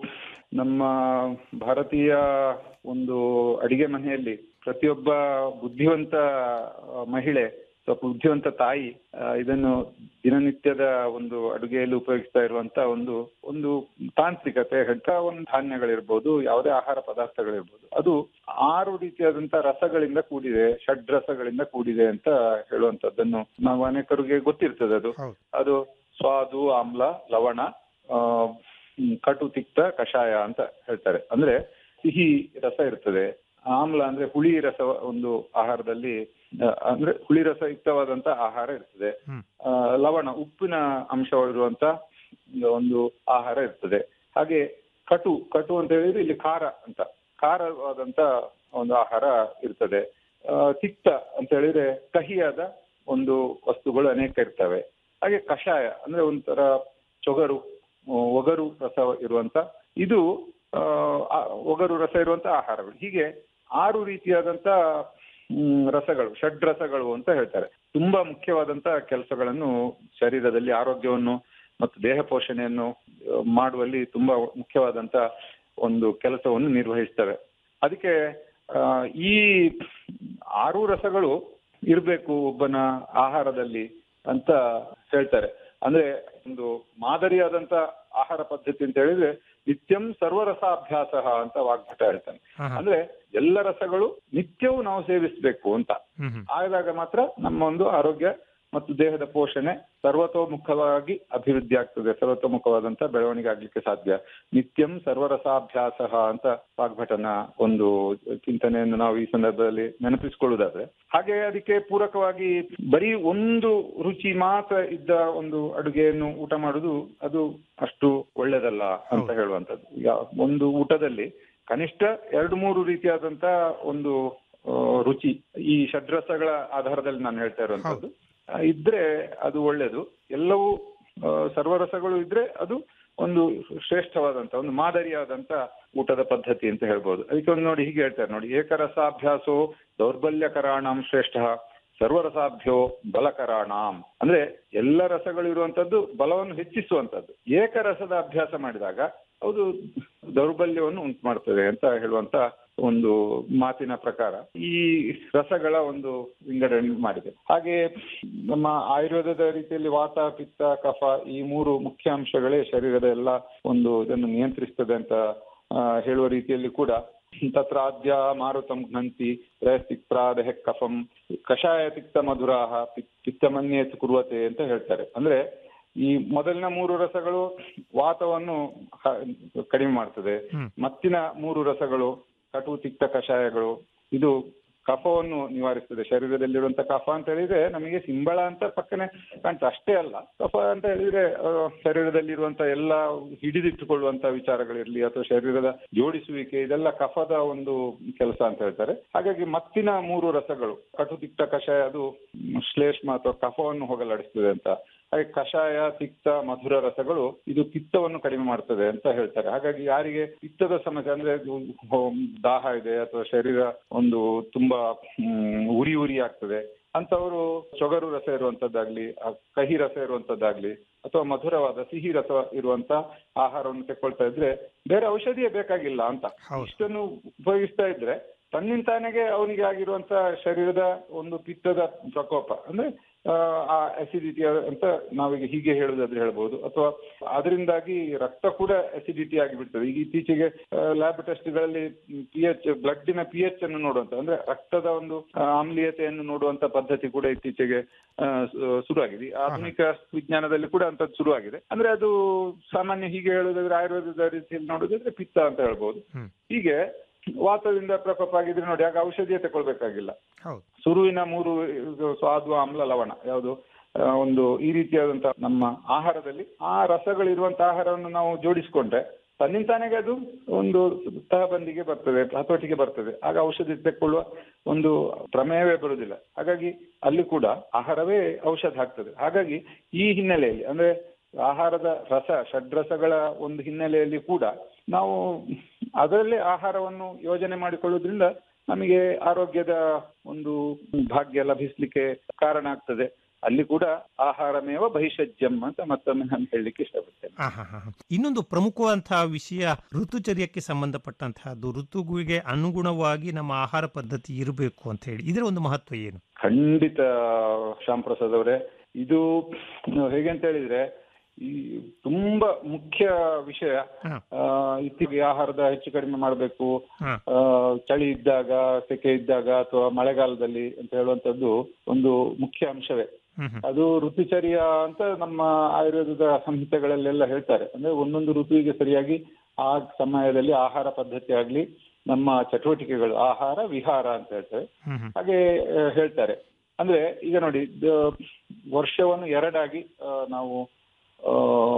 ನಮ್ಮ ಭಾರತೀಯ ಒಂದು ಅಡಿಗೆ ಮನೆಯಲ್ಲಿ ಪ್ರತಿಯೊಬ್ಬ ಬುದ್ಧಿವಂತ ಆ, ಮಹಿಳೆ ಅಥವಾ ಬುದ್ಧಿವಂತ ತಾಯಿ ಆ, ಇದನ್ನು ದಿನನಿತ್ಯದ ಒಂದು ಅಡುಗೆಯಲ್ಲಿ ಉಪಯೋಗಿಸ್ತಾ ಇರುವಂತ ಒಂದು ಒಂದು ತಾಂತ್ರಿಕತೆ ಹೆಡ್ಕ ಒಂದು ಧಾನ್ಯಗಳಿರ್ಬೋದು ಯಾವುದೇ ಆಹಾರ ಪದಾರ್ಥಗಳಿರ್ಬೋದು ಅದು ಆರು ರೀತಿಯಾದಂತ ರಸಗಳಿಂದ ಕೂಡಿದೆ ಷಡ್ ರಸಗಳಿಂದ ಕೂಡಿದೆ ಅಂತ ಹೇಳುವಂತದ್ದನ್ನು ನಾವು ಅನೇಕರಿಗೆ ಗೊತ್ತಿರ್ತದೆ ಅದು ಅದು ಸ್ವಾದು ಆಮ್ಲ ಲವಣ ಆ, ಹ್ಮ್, ಕಟು ತಿಕ್ತ ಕಷಾಯ ಅಂತ ಹೇಳ್ತಾರೆ ಅಂದ್ರೆ ಸಿಹಿ ರಸ ಇರ್ತದೆ ಆಮ್ಲ ಅಂದ್ರೆ ಹುಳಿ ರಸ ಒಂದು ಆಹಾರದಲ್ಲಿ ಆ, ಅಂದ್ರೆ ಹುಳಿ ರಸಯುಕ್ತವಾದಂತ ಆಹಾರ ಇರ್ತದೆ ಆ, ಲವಣ ಉಪ್ಪಿನ ಅಂಶವಿರುವಂತ ಒಂದು ಆಹಾರ ಇರ್ತದೆ ಹಾಗೆ ಕಟು ಕಟು ಅಂತ ಹೇಳಿದ್ರೆ ಇಲ್ಲಿ ಖಾರ ಅಂತ ಖಾರವಾದಂತ ಒಂದು ಆಹಾರ ಇರ್ತದೆ ಆ, ತಿಕ್ತ ಅಂತ ಹೇಳಿದ್ರೆ ಕಹಿಯಾದ ಒಂದು ವಸ್ತುಗಳು ಅನೇಕ ಇರ್ತವೆ ಹಾಗೆ ಕಷಾಯ ಅಂದ್ರೆ ಒಂಥರ ಚೊಗರು ಆ, ಒಗರು ರಸ ಇರುವಂತ ಇದು ಆ, ಆ, ಒಗರು ರಸ ಇರುವಂತ ಆಹಾರಗಳು ಹೀಗೆ ಆರು ರೀತಿಯಾದಂತ ಹ್ಮ್, ರಸಗಳು ಷಡ್ ರಸಗಳು ಅಂತ ಹೇಳ್ತಾರೆ ತುಂಬಾ ಮುಖ್ಯವಾದಂತ ಕೆಲಸಗಳನ್ನು ಶರೀರದಲ್ಲಿ ಆರೋಗ್ಯವನ್ನು ಮತ್ತು ದೇಹ ಪೋಷಣೆಯನ್ನು ಆ, ಮಾಡುವಲ್ಲಿ ತುಂಬಾ ಮುಖ್ಯವಾದಂತ ಒಂದು ಕೆಲಸವನ್ನು ನಿರ್ವಹಿಸ್ತವೆ ಅದಕ್ಕೆ ಆ, ಈ ಆರು ರಸಗಳು ಇರಬೇಕು ಒಬ್ಬನ ಆಹಾರದಲ್ಲಿ ಅಂತ ಹೇಳ್ತಾರೆ ಅಂದ್ರೆ ಒಂದು ಮಾದರಿಯಾದಂತ ಆಹಾರ ಪದ್ಧತಿ ಅಂತ ಹೇಳಿದ್ರೆ ನಿತ್ಯಂ ಸರ್ವರಸಾಭ್ಯಾಸ ಅಂತ ವಾಗ್ಭಟ ಹೇಳ್ತಾನೆ ಅಂದ್ರೆ ಎಲ್ಲ ರಸಗಳು ನಿತ್ಯವೂ ನಾವು ಸೇವಿಸಬೇಕು ಅಂತ ಆದಾಗ ಮಾತ್ರ ನಮ್ಮ ಒಂದು ಆರೋಗ್ಯ ಮತ್ತು ದೇಹದ ಪೋಷಣೆ ಸರ್ವತೋಮುಖವಾಗಿ ಅಭಿವೃದ್ಧಿ ಆಗ್ತದೆ ಸರ್ವತೋಮುಖವಾದಂತ ಬೆಳವಣಿಗೆ ಆಗ್ಲಿಕ್ಕೆ ಸಾಧ್ಯ ನಿತ್ಯಂ ಸರ್ವರಸಾಭ್ಯಾಸ ಅಂತ ವಾಗ್ಭಟನ ಒಂದು ಚಿಂತನೆಯನ್ನು ನಾವು ಈ ಸಂದರ್ಭದಲ್ಲಿ ನೆನಪಿಸಿಕೊಳ್ಳುವುದಾದ್ರೆ ಹಾಗೆ ಅದಕ್ಕೆ ಪೂರಕವಾಗಿ ಬರೀ ಒಂದು ರುಚಿ ಮಾತ್ರ ಇದ್ದ ಒಂದು ಅಡುಗೆಯನ್ನು ಊಟ ಮಾಡುದು ಅದು ಅಷ್ಟು ಒಳ್ಳೇದಲ್ಲ ಅಂತ ಹೇಳುವಂತದ್ದು ಯಾ- ಒಂದು ಊಟದಲ್ಲಿ ಕನಿಷ್ಠ ಎರಡು ಮೂರು ರೀತಿಯಾದಂತ ಒಂದು ಆ, ರುಚಿ ಈ ಷಡ್ರಸಗಳ ಆಧಾರದಲ್ಲಿ ನಾನು ಹೇಳ್ತಾ ಇರುವಂತದ್ದು ಆ, ಇದ್ರೆ ಅದು ಒಳ್ಳೇದು ಎಲ್ಲವೂ ಆ, ಸರ್ವರಸಗಳು ಇದ್ರೆ ಅದು ಒಂದು ಶ್ರೇಷ್ಠವಾದಂತ ಒಂದು ಮಾದರಿಯಾದಂತ ಊಟದ ಪದ್ಧತಿ ಅಂತ ಹೇಳ್ಬೋದು ಅದಕ್ಕೆ ಒಂದು ನೋಡಿ ಹೀಗೆ ಹೇಳ್ತಾರೆ ನೋಡಿ ಏಕರಸಾಭ್ಯಾಸೋ ದೌರ್ಬಲ್ಯಕರಾಣಂ ಶ್ರೇಷ್ಠ ಸರ್ವರಸಾಭ್ಯೋ ಬಲಕರಾಣಾಂ ಅಂದ್ರೆ ಎಲ್ಲ ರಸಗಳು ಇರುವಂತದ್ದು ಬಲವನ್ನು ಹೆಚ್ಚಿಸುವಂತದ್ದು ಏಕರಸದ ಅಭ್ಯಾಸ ಮಾಡಿದಾಗ ಅದು ದೌರ್ಬಲ್ಯವನ್ನು ಉಂಟು ಮಾಡ್ತದೆ ಅಂತ ಹೇಳುವಂತ ಒಂದು ಮಾತಿನ ಪ್ರಕಾರ ಈ ರಸಗಳ ಒಂದು ವಿಂಗಡಣೆ ಮಾಡಿದೆ ಹಾಗೆ ನಮ್ಮ ಆಯುರ್ವೇದದ ರೀತಿಯಲ್ಲಿ ವಾತ ಪಿತ್ತ ಕಫ ಈ ಮೂರು ಮುಖ್ಯ ಅಂಶಗಳೇ ಶರೀರದ ಎಲ್ಲ ಒಂದು ಇದನ್ನು ನಿಯಂತ್ರಿಸ್ತದೆ ಅಂತ ಆ, ಹೇಳುವ ರೀತಿಯಲ್ಲಿ ಕೂಡ ತತ್ರ ಆದ್ಯ ಮಾರುತಂ ಘ್ನಂತಿ ತ್ರಯಸ್ತಿಕ್ರಾದಹ ಕಫಂ ಕಷಾಯ ತಿಕ್ತ ಮಧುರಾಹ ಪಿತ್ತಮನ್ಯೇತ್ ಕುರುವತೆ ಅಂತ ಹೇಳ್ತಾರೆ ಅಂದ್ರೆ ಈ ಮೊದಲಿನ ಮೂರು ರಸಗಳು ವಾತವನ್ನು ಹ- ಕಡಿಮೆ ಮಾಡ್ತದೆ ಮತ್ತಿನ ಮೂರು ರಸಗಳು ಕಟು ತಿಕ್ತ ಕಷಾಯಗಳು ಇದು ಕಫವನ್ನು ನಿವಾರಿಸ್ತದೆ ಶರೀರದಲ್ಲಿರುವಂತ ಕಫ ಅಂತ ಹೇಳಿದ್ರೆ ನಮಗೆ ಸಿಂಬಳ ಅಂತ ಪಕ್ಕನೆ ಕಾಣ್ತದೆ ಅಷ್ಟೇ ಅಲ್ಲ ಕಫ ಅಂತ ಹೇಳಿದ್ರೆ ಆ, ಶರೀರದಲ್ಲಿರುವಂತ ಎಲ್ಲ ಹಿಡಿದಿಟ್ಟುಕೊಳ್ಳುವಂತ ವಿಚಾರಗಳಿರ್ಲಿ ಅಥವಾ ಶರೀರದ ಜೋಡಿಸುವಿಕೆ ಇದೆಲ್ಲ ಕಫದ ಒಂದು ಕೆಲಸ ಅಂತ ಹೇಳ್ತಾರೆ ಹಾಗಾಗಿ ಮತ್ತಿನ ಮೂರು ರಸಗಳು ಕಟು ತಿಕ್ತ ಕಷಾಯ ಅದು ಶ್ಲೇಷ್ಮ ಅಥವಾ ಕಫವನ್ನು ಹೋಗಲಾಡಿಸ್ತದೆ ಅಂತ ಹಾಗೆ ಕಷಾಯ ತಿಕ್ತ ಮಧುರ ರಸಗಳು ಇದು ಪಿತ್ತವನ್ನು ಕಡಿಮೆ ಮಾಡ್ತದೆ ಅಂತ ಹೇಳ್ತಾರೆ ಹಾಗಾಗಿ ಯಾರಿಗೆ ಪಿತ್ತದ ಸಮಸ್ಯೆ ಅಂದ್ರೆ ಇದು ಹೋ- ದಾಹ ಇದೆ ಅಥವಾ ಶರೀರ ಒಂದು ತುಂಬಾ ಹ್ಮ್, ಉರಿ ಉರಿ ಆಗ್ತದೆ ಅಂತವರು ಸೊಗರು ರಸ ಇರುವಂತದ್ದಾಗ್ಲಿ ಆ ಕಹಿ ರಸ ಇರುವಂತದ್ದಾಗ್ಲಿ ಅಥವಾ ಮಧುರವಾದ ಸಿಹಿ ರಸ ಇರುವಂತ ಆಹಾರವನ್ನು ತೆಕ್ಕೊಳ್ತಾ ಇದ್ರೆ ಬೇರೆ ಔಷಧಿಯೇ ಬೇಕಾಗಿಲ್ಲ ಅಂತ ಇಷ್ಟನ್ನು ಉಪಯೋಗಿಸ್ತಾ ಇದ್ರೆ ತನ್ನಿಂತಾನೆಗೆ ಅವನಿಗೆ ಆಗಿರುವಂತ ಶರೀರದ ಒಂದು ಪಿತ್ತದ ಪ್ರಕೋಪ ಅಂದ್ರೆ ಆ, ಆ ಅಸಿಡಿಟಿ ಅಂತ ನಾವೀಗ ಹೀಗೆ ಹೇಳುದಾದ್ರೆ ಹೇಳ್ಬೋದು ಅಥವಾ ಅದರಿಂದಾಗಿ ರಕ್ತ ಕೂಡ ಅಸಿಡಿಟಿ ಆಗಿಬಿಡ್ತದೆ ಈಗ ಇತ್ತೀಚೆಗೆ ಲ್ಯಾಬ್ ಟೆಸ್ಟ್ಗಳಲ್ಲಿ ಪಿ ಎಚ್ ಬ್ಲಡ್ಡಿನ ಪಿ ಎಚ್ ಅನ್ನು ನೋಡುವಂತ ಅಂದ್ರೆ ರಕ್ತದ ಒಂದು ಆ, ಆಮ್ಲೀಯತೆಯನ್ನು ನೋಡುವಂತ ಪದ್ಧತಿ ಕೂಡ ಇತ್ತೀಚೆಗೆ ಆ, ಶು- ಶುರುವಾಗಿದೆ ಈ ಆಧುನಿಕ ವಿಜ್ಞಾನದಲ್ಲಿ ಕೂಡ ಅಂತದ್ದು ಶುರುವಾಗಿದೆ ಅಂದ್ರೆ ಅದು ಸಾಮಾನ್ಯ ಹೀಗೆ ಹೇಳುದಾದ್ರೆ ಆಯುರ್ವೇದದ ರೀತಿಯಲ್ಲಿ ನೋಡುದಾದ್ರೆ ಪಿತ್ತ ಅಂತ ಹೇಳ್ಬೋದು ಹೀಗೆ ವಾತದಿಂದ ಪ್ರಕೋಪ ಆಗಿದ್ರೆ ನೋಡಿ ಆಗ ಔಷಧಿಯೇ ತಗೊಳ್ಬೇಕಾಗಿಲ್ಲ ಹೌದು ಸುರುವಿನ ಮೂರು ಇದು ಸ್ವಾದು ಆಮ್ಲ ಲವಣ ಯಾವುದು ಆ, ಒಂದು ಈ ರೀತಿಯಾದಂತ ನಮ್ಮ ಆಹಾರದಲ್ಲಿ ಆ ರಸಗಳಿರುವಂತ ಆಹಾರವನ್ನು ನಾವು ಜೋಡಿಸಿಕೊಂಡ್ರೆ ತನ್ನಿಂತಾನೆಗೆ ಅದು ಒಂದು ತಹಬಂದಿಗೆ ಬರ್ತದೆ ಹತೋಟಿಗೆ ಬರ್ತದೆ ಆಗ ಔಷಧಿ ತೆಕ್ಕೊಳ್ಳುವ ಒಂದು ಪ್ರಮೇಯವೇ ಬರುವುದಿಲ್ಲ ಹಾಗಾಗಿ ಅಲ್ಲಿ ಕೂಡ ಆಹಾರವೇ ಔಷಧ ಆಗ್ತದೆ ಹಾಗಾಗಿ ಈ ಹಿನ್ನೆಲೆಯಲ್ಲಿ ಅಂದ್ರೆ ಆಹಾರದ ರಸ ಷಡ್ರಸಗಳ ಒಂದು ಹಿನ್ನೆಲೆಯಲ್ಲಿ ಕೂಡ ನಾವು ಅದರಲ್ಲೇ ಆಹಾರವನ್ನು ಯೋಜನೆ ಮಾಡಿಕೊಳ್ಳುವುದರಿಂದ ನಮಗೆ ಆರೋಗ್ಯದ ಒಂದು ಭಾಗ್ಯ ಲಭಿಸ್ಲಿಕ್ಕೆ ಕಾರಣ ಆಗ್ತದೆ ಅಲ್ಲಿ ಕೂಡ ಆಹಾರಮೇವ ಭೈಷಜ್ಯಂ ಅಂತ ಮತ್ತೊಮ್ಮೆ ನಾನು ಹೇಳಲಿಕ್ಕೆ ಇಷ್ಟಪಡ್ತೇನೆ ಆ, ಹಾ, ಹಾ, ಹಾ. ಇನ್ನೊಂದು ಪ್ರಮುಖವಂತಹ ವಿಷಯ ಋತುಚರ್ಯಕ್ಕೆ ಸಂಬಂಧಪಟ್ಟಂತಹದ್ದು ಋತುವಿಗೆ ಅನುಗುಣವಾಗಿ ನಮ್ಮ ಆಹಾರ ಪದ್ಧತಿ ಇರಬೇಕು ಅಂತ ಹೇಳಿ ಇದರ ಒಂದು ಮಹತ್ವ ಏನು ಖಂಡಿತ ಶ್ಯಾಮ್ ಪ್ರಸಾದ್ ಅವರೇ ಇದು ಹೇಗೆ ಅಂತ ಹೇಳಿದ್ರೆ ಈ ತುಂಬಾ ಮುಖ್ಯ ವಿಷಯ ಆ, ಇತ್ತೀಚೆಗೆ ಆಹಾರದ ಹೆಚ್ಚು ಕಡಿಮೆ ಮಾಡಬೇಕು ಆ, ಚಳಿ ಇದ್ದಾಗ ಸೆಕೆ ಇದ್ದಾಗ ಅಥವಾ ಮಳೆಗಾಲದಲ್ಲಿ ಅಂತ ಹೇಳುವಂತದ್ದು ಒಂದು ಮುಖ್ಯ ಅಂಶವೇ ಅದು ಋತುಚರ್ಯ ಅಂತ ನಮ್ಮ ಆಯುರ್ವೇದದ ಸಂಹಿತೆಗಳಲ್ಲೆಲ್ಲ ಹೇಳ್ತಾರೆ ಅಂದ್ರೆ ಒಂದೊಂದು ಋತುವಿಗೆ ಸರಿಯಾಗಿ ಆ ಸಮಯದಲ್ಲಿ ಆಹಾರ ಪದ್ಧತಿ ಆಗ್ಲಿ ನಮ್ಮ ಚಟುವಟಿಕೆಗಳು ಆಹಾರ ವಿಹಾರ ಅಂತ ಹೇಳ್ತಾರೆ ಹಾಗೆ ಆ, ಹೇಳ್ತಾರೆ ಅಂದ್ರೆ ಈಗ ನೋಡಿ ದ- ವರ್ಷವನ್ನು ಎರಡಾಗಿ ಆ, ನಾವು ಆ,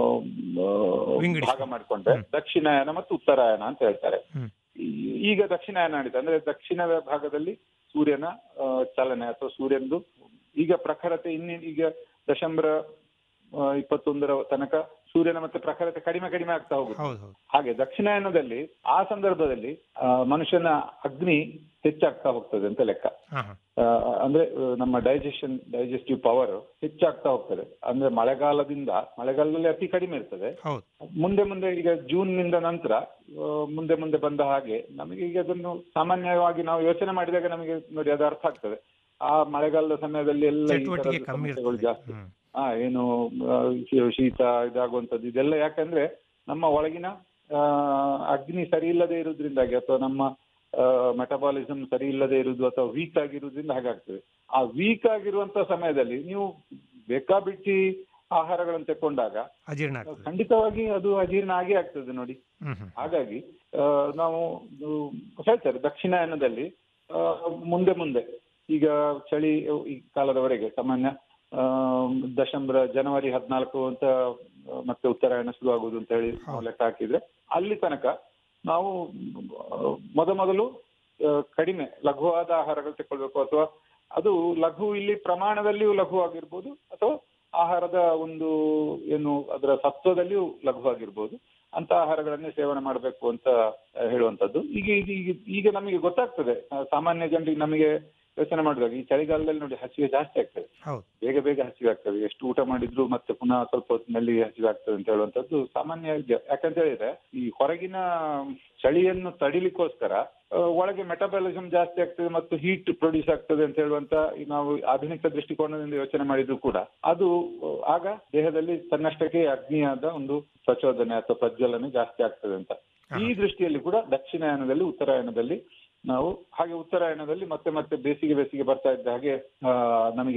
ಆ, ಭಾಗ ಮಾಡಿಕೊಂಡ್ರೆ ದಕ್ಷಿಣಾಯನ ಮತ್ತು ಉತ್ತರಾಯಣ ಅಂತ ಹೇಳ್ತಾರೆ ಈ- ಈಗ ದಕ್ಷಿಣಾಯನ ನಡೀತದೆ ಅಂದ್ರೆ ದಕ್ಷಿಣದ ಭಾಗದಲ್ಲಿ ಸೂರ್ಯನ ಆ, ಚಲನೆ ಅಥವಾ ಸೂರ್ಯನದು ಈಗ ಪ್ರಖರತೆ ಇನ್ನೇ ಈಗ ದಶಂಬರ ಆ, ಇಪ್ಪತ್ತೊಂದರ ತನಕ ಸೂರ್ಯನ ಮತ್ತೆ ಪ್ರಖರತೆ ಕಡಿಮೆ ಕಡಿಮೆ ಆಗ್ತಾ ಹೋಗುತ್ತೆ ಹೌದು ಹೌದು ಹಾಗೆ ದಕ್ಷಿಣಾಯನದಲ್ಲಿ ಆ ಸಂದರ್ಭದಲ್ಲಿ ಆ, ಮನುಷ್ಯನ ಅಗ್ನಿ ಹೆಚ್ಚಾಗ್ತಾ ಹೋಗ್ತದೆ ಅಂತ ಲೆಕ್ಕ ಹಾ, ಹಾ. ಆ, ಅಂದ್ರೆ ಆ, ನಮ್ಮ ಡೈಜೆಷನ್ ಡೈಜೆಸ್ಟಿವ್ ಪವರ್ ಹೆಚ್ಚಾಗ್ತಾ ಹೋಗ್ತದೆ ಅಂದ್ರೆ ಮಳೆಗಾಲದಿಂದ ಮಳೆಗಾಲದಲ್ಲಿ ಅತಿ ಕಡಿಮೆ ಇರ್ತದೆ ಹೌದು ಮುಂದೆ ಮುಂದೆ ಈಗ ಜೂನ್ ನಿಂದ ನಂತರ ಆ, ಮುಂದೆ ಮುಂದೆ ಬಂದ ಹಾಗೆ ನಮಗೆ ಈಗ ಅದನ್ನು ಸಾಮಾನ್ಯವಾಗಿ ನಾವು ಯೋಚನೆ ಮಾಡಿದಾಗ ನಮಗೆ ನೋಡಿ ಅದು ಅರ್ಥ ಆಗ್ತದೆ ಆ ಮಳೆಗಾಲದ ಸಮಯದಲ್ಲಿ ಎಲ್ಲ ಈ ಚಟುವಟಿಕೆ ತರದ ಕಮ್ಮಿ ಸಮಸ್ಯೆಗಳು ಇರ್ತದೆ. ಜಾಸ್ತಿ ಆ ಏನು ಆ, ಶೀ- ಶೀತ ಇದಾಗುವಂತದ್ದು ಇದೆಲ್ಲ ಯಾಕಂದ್ರೆ ನಮ್ಮ ಒಳಗಿನ ಆ, ಅಗ್ನಿ ಸರಿ ಇಲ್ಲದೆ ಇರುವುದರಿಂದಾಗಿ ಅಥವಾ ನಮ್ಮ ಮೆಟಬಾಲಿಸಮ್ ಸರಿ ಇಲ್ಲದೆ ಇರುವುದು ಅಥವಾ ವೀಕ್ ಆಗಿರುವುದರಿಂದ ಹಾಗಾಗ್ತದೆ ಆ ವೀಕ್ ಆಗಿರುವಂತ ಸಮಯದಲ್ಲಿ ನೀವು ಬೇಕಾಬಿಟ್ಟಿ ಆಹಾರಗಳನ್ನು ತಕೊಂಡಾಗ ಅಜೀರ್ಣ ಆಗ್ತದೆ ಖಂಡಿತವಾಗಿ ಅದು ಅಜೀರ್ಣ ಆಗೇ ಆಗ್ತದೆ ನೋಡಿ ಹ್ಮ್ ಹ್ಮ್ ಹಾಗಾಗಿ ಆ, ನಾವು ಆ, ಹೇಳ್ತಾರೆ ದಕ್ಷಿಣಾಯನದಲ್ಲಿ ಆ, ಮುಂದೆ ಮುಂದೆ ಈಗ ಚಳಿ ಈ ಕಾಲದವರೆಗೆ ಸಾಮಾನ್ಯ ಆ, ದಶಂಬರ ಜನವರಿ ಹದಿನಾಲ್ಕು ಅಂತ ಆ, ಮತ್ತೆ ಉತ್ತರಾಯಣ ಶುರುವಾಗುವುದು ಅಂತ ಹೇಳಿ ನಾವು ಲೆಕ್ಕ ಹಾಕಿದ್ರೆ ಅಲ್ಲಿ ತನಕ ನಾವು ಆ, ಮೊದಮೊದಲು ಆ, ಕಡಿಮೆ ಲಘುವಾದ ಆಹಾರಗಳು ತಗೊಳ್ಬೇಕು ಅಥವಾ ಅದು ಲಘು ಇಲ್ಲಿ ಪ್ರಮಾಣದಲ್ಲಿಯೂ ಲಘು ಆಗಿರ್ಬೋದು ಅಥವಾ ಆಹಾರದ ಒಂದು ಏನು ಅದರ ಸತ್ವದಲ್ಲಿಯೂ ಲಘುವಾಗಿರ್ಬೋದು ಅಂತ ಆಹಾರಗಳನ್ನೇ ಸೇವನೆ ಮಾಡಬೇಕು ಅಂತ ಆ, ಹೇಳುವಂತದ್ದು ಈಗ ಈಗ ಈಗ- ಈಗ ನಮಗೆ ಗೊತ್ತಾಗ್ತದೆ ಆ, ಸಾಮಾನ್ಯ ಜನರಿಗೆ ನಮಗೆ ಯೋಚನೆ ಮಾಡಿದಾಗ ಈ ಚಳಿಗಾಲದಲ್ಲಿ ನೋಡಿ ಹಸಿವೆ ಜಾಸ್ತಿ ಆಗ್ತದೆ ಹೌದು ಬೇಗ ಬೇಗ ಹಸಿವೆ ಆಗ್ತದೆ ಎಷ್ಟು ಊಟ ಮಾಡಿದ್ರು ಮತ್ತೆ ಪುನಃ ಸ್ವಲ್ಪ ಹೊತ್ತಿನಲ್ಲಿ ಹಸಿವೆ ಆಗ್ತದೆ ಅಂತ ಹೇಳುವಂತದ್ದು ಸಾಮಾನ್ಯ ವಿದ್ಯ. ಯಾಕಂತ ಹೇಳಿದ್ರೆ ಈ ಹೊರಗಿನ ಚಳಿಯನ್ನು ತಡಿಲಿಕ್ಕೋಸ್ಕರ ಆ, ಒಳಗೆ ಮೆಟಬಾಲಿಸಮ್ ಜಾಸ್ತಿ ಆಗ್ತದೆ ಮತ್ತು ಹೀಟ್ ಪ್ರೊಡ್ಯೂಸ್ ಆಗ್ತದೆ ಅಂತ ಹೇಳುವಂತ ಈ ನಾವು ಆಧುನಿಕ ದೃಷ್ಟಿಕೋನದಿಂದ ಯೋಚನೆ ಮಾಡಿದ್ರು ಕೂಡ ಅದು ಆ, ಆಗ ದೇಹದಲ್ಲಿ ತನ್ನಷ್ಟಕ್ಕೆ ಅಗ್ನಿಯಾದ ಒಂದು ಪ್ರಚೋದನೆ ಅಥವಾ ಪ್ರಜ್ವಲನೆ ಜಾಸ್ತಿ ಆಗ್ತದೆ ಅಂತ ಈ ದೃಷ್ಟಿಯಲ್ಲಿ ಕೂಡ ದಕ್ಷಿಣಾಯನದಲ್ಲಿ ಉತ್ತರಾಯಣದಲ್ಲಿ ನಾವು ಹಾಗೆ ಉತ್ತರಾಯಣದಲ್ಲಿ ಮತ್ತೆ ಮತ್ತೆ ಬೇಸಿಗೆ ಬೇಸಿಗೆ ಬರ್ತಾ ಇದ್ದ ಹಾಗೆ ಆ, ನಮಗೆ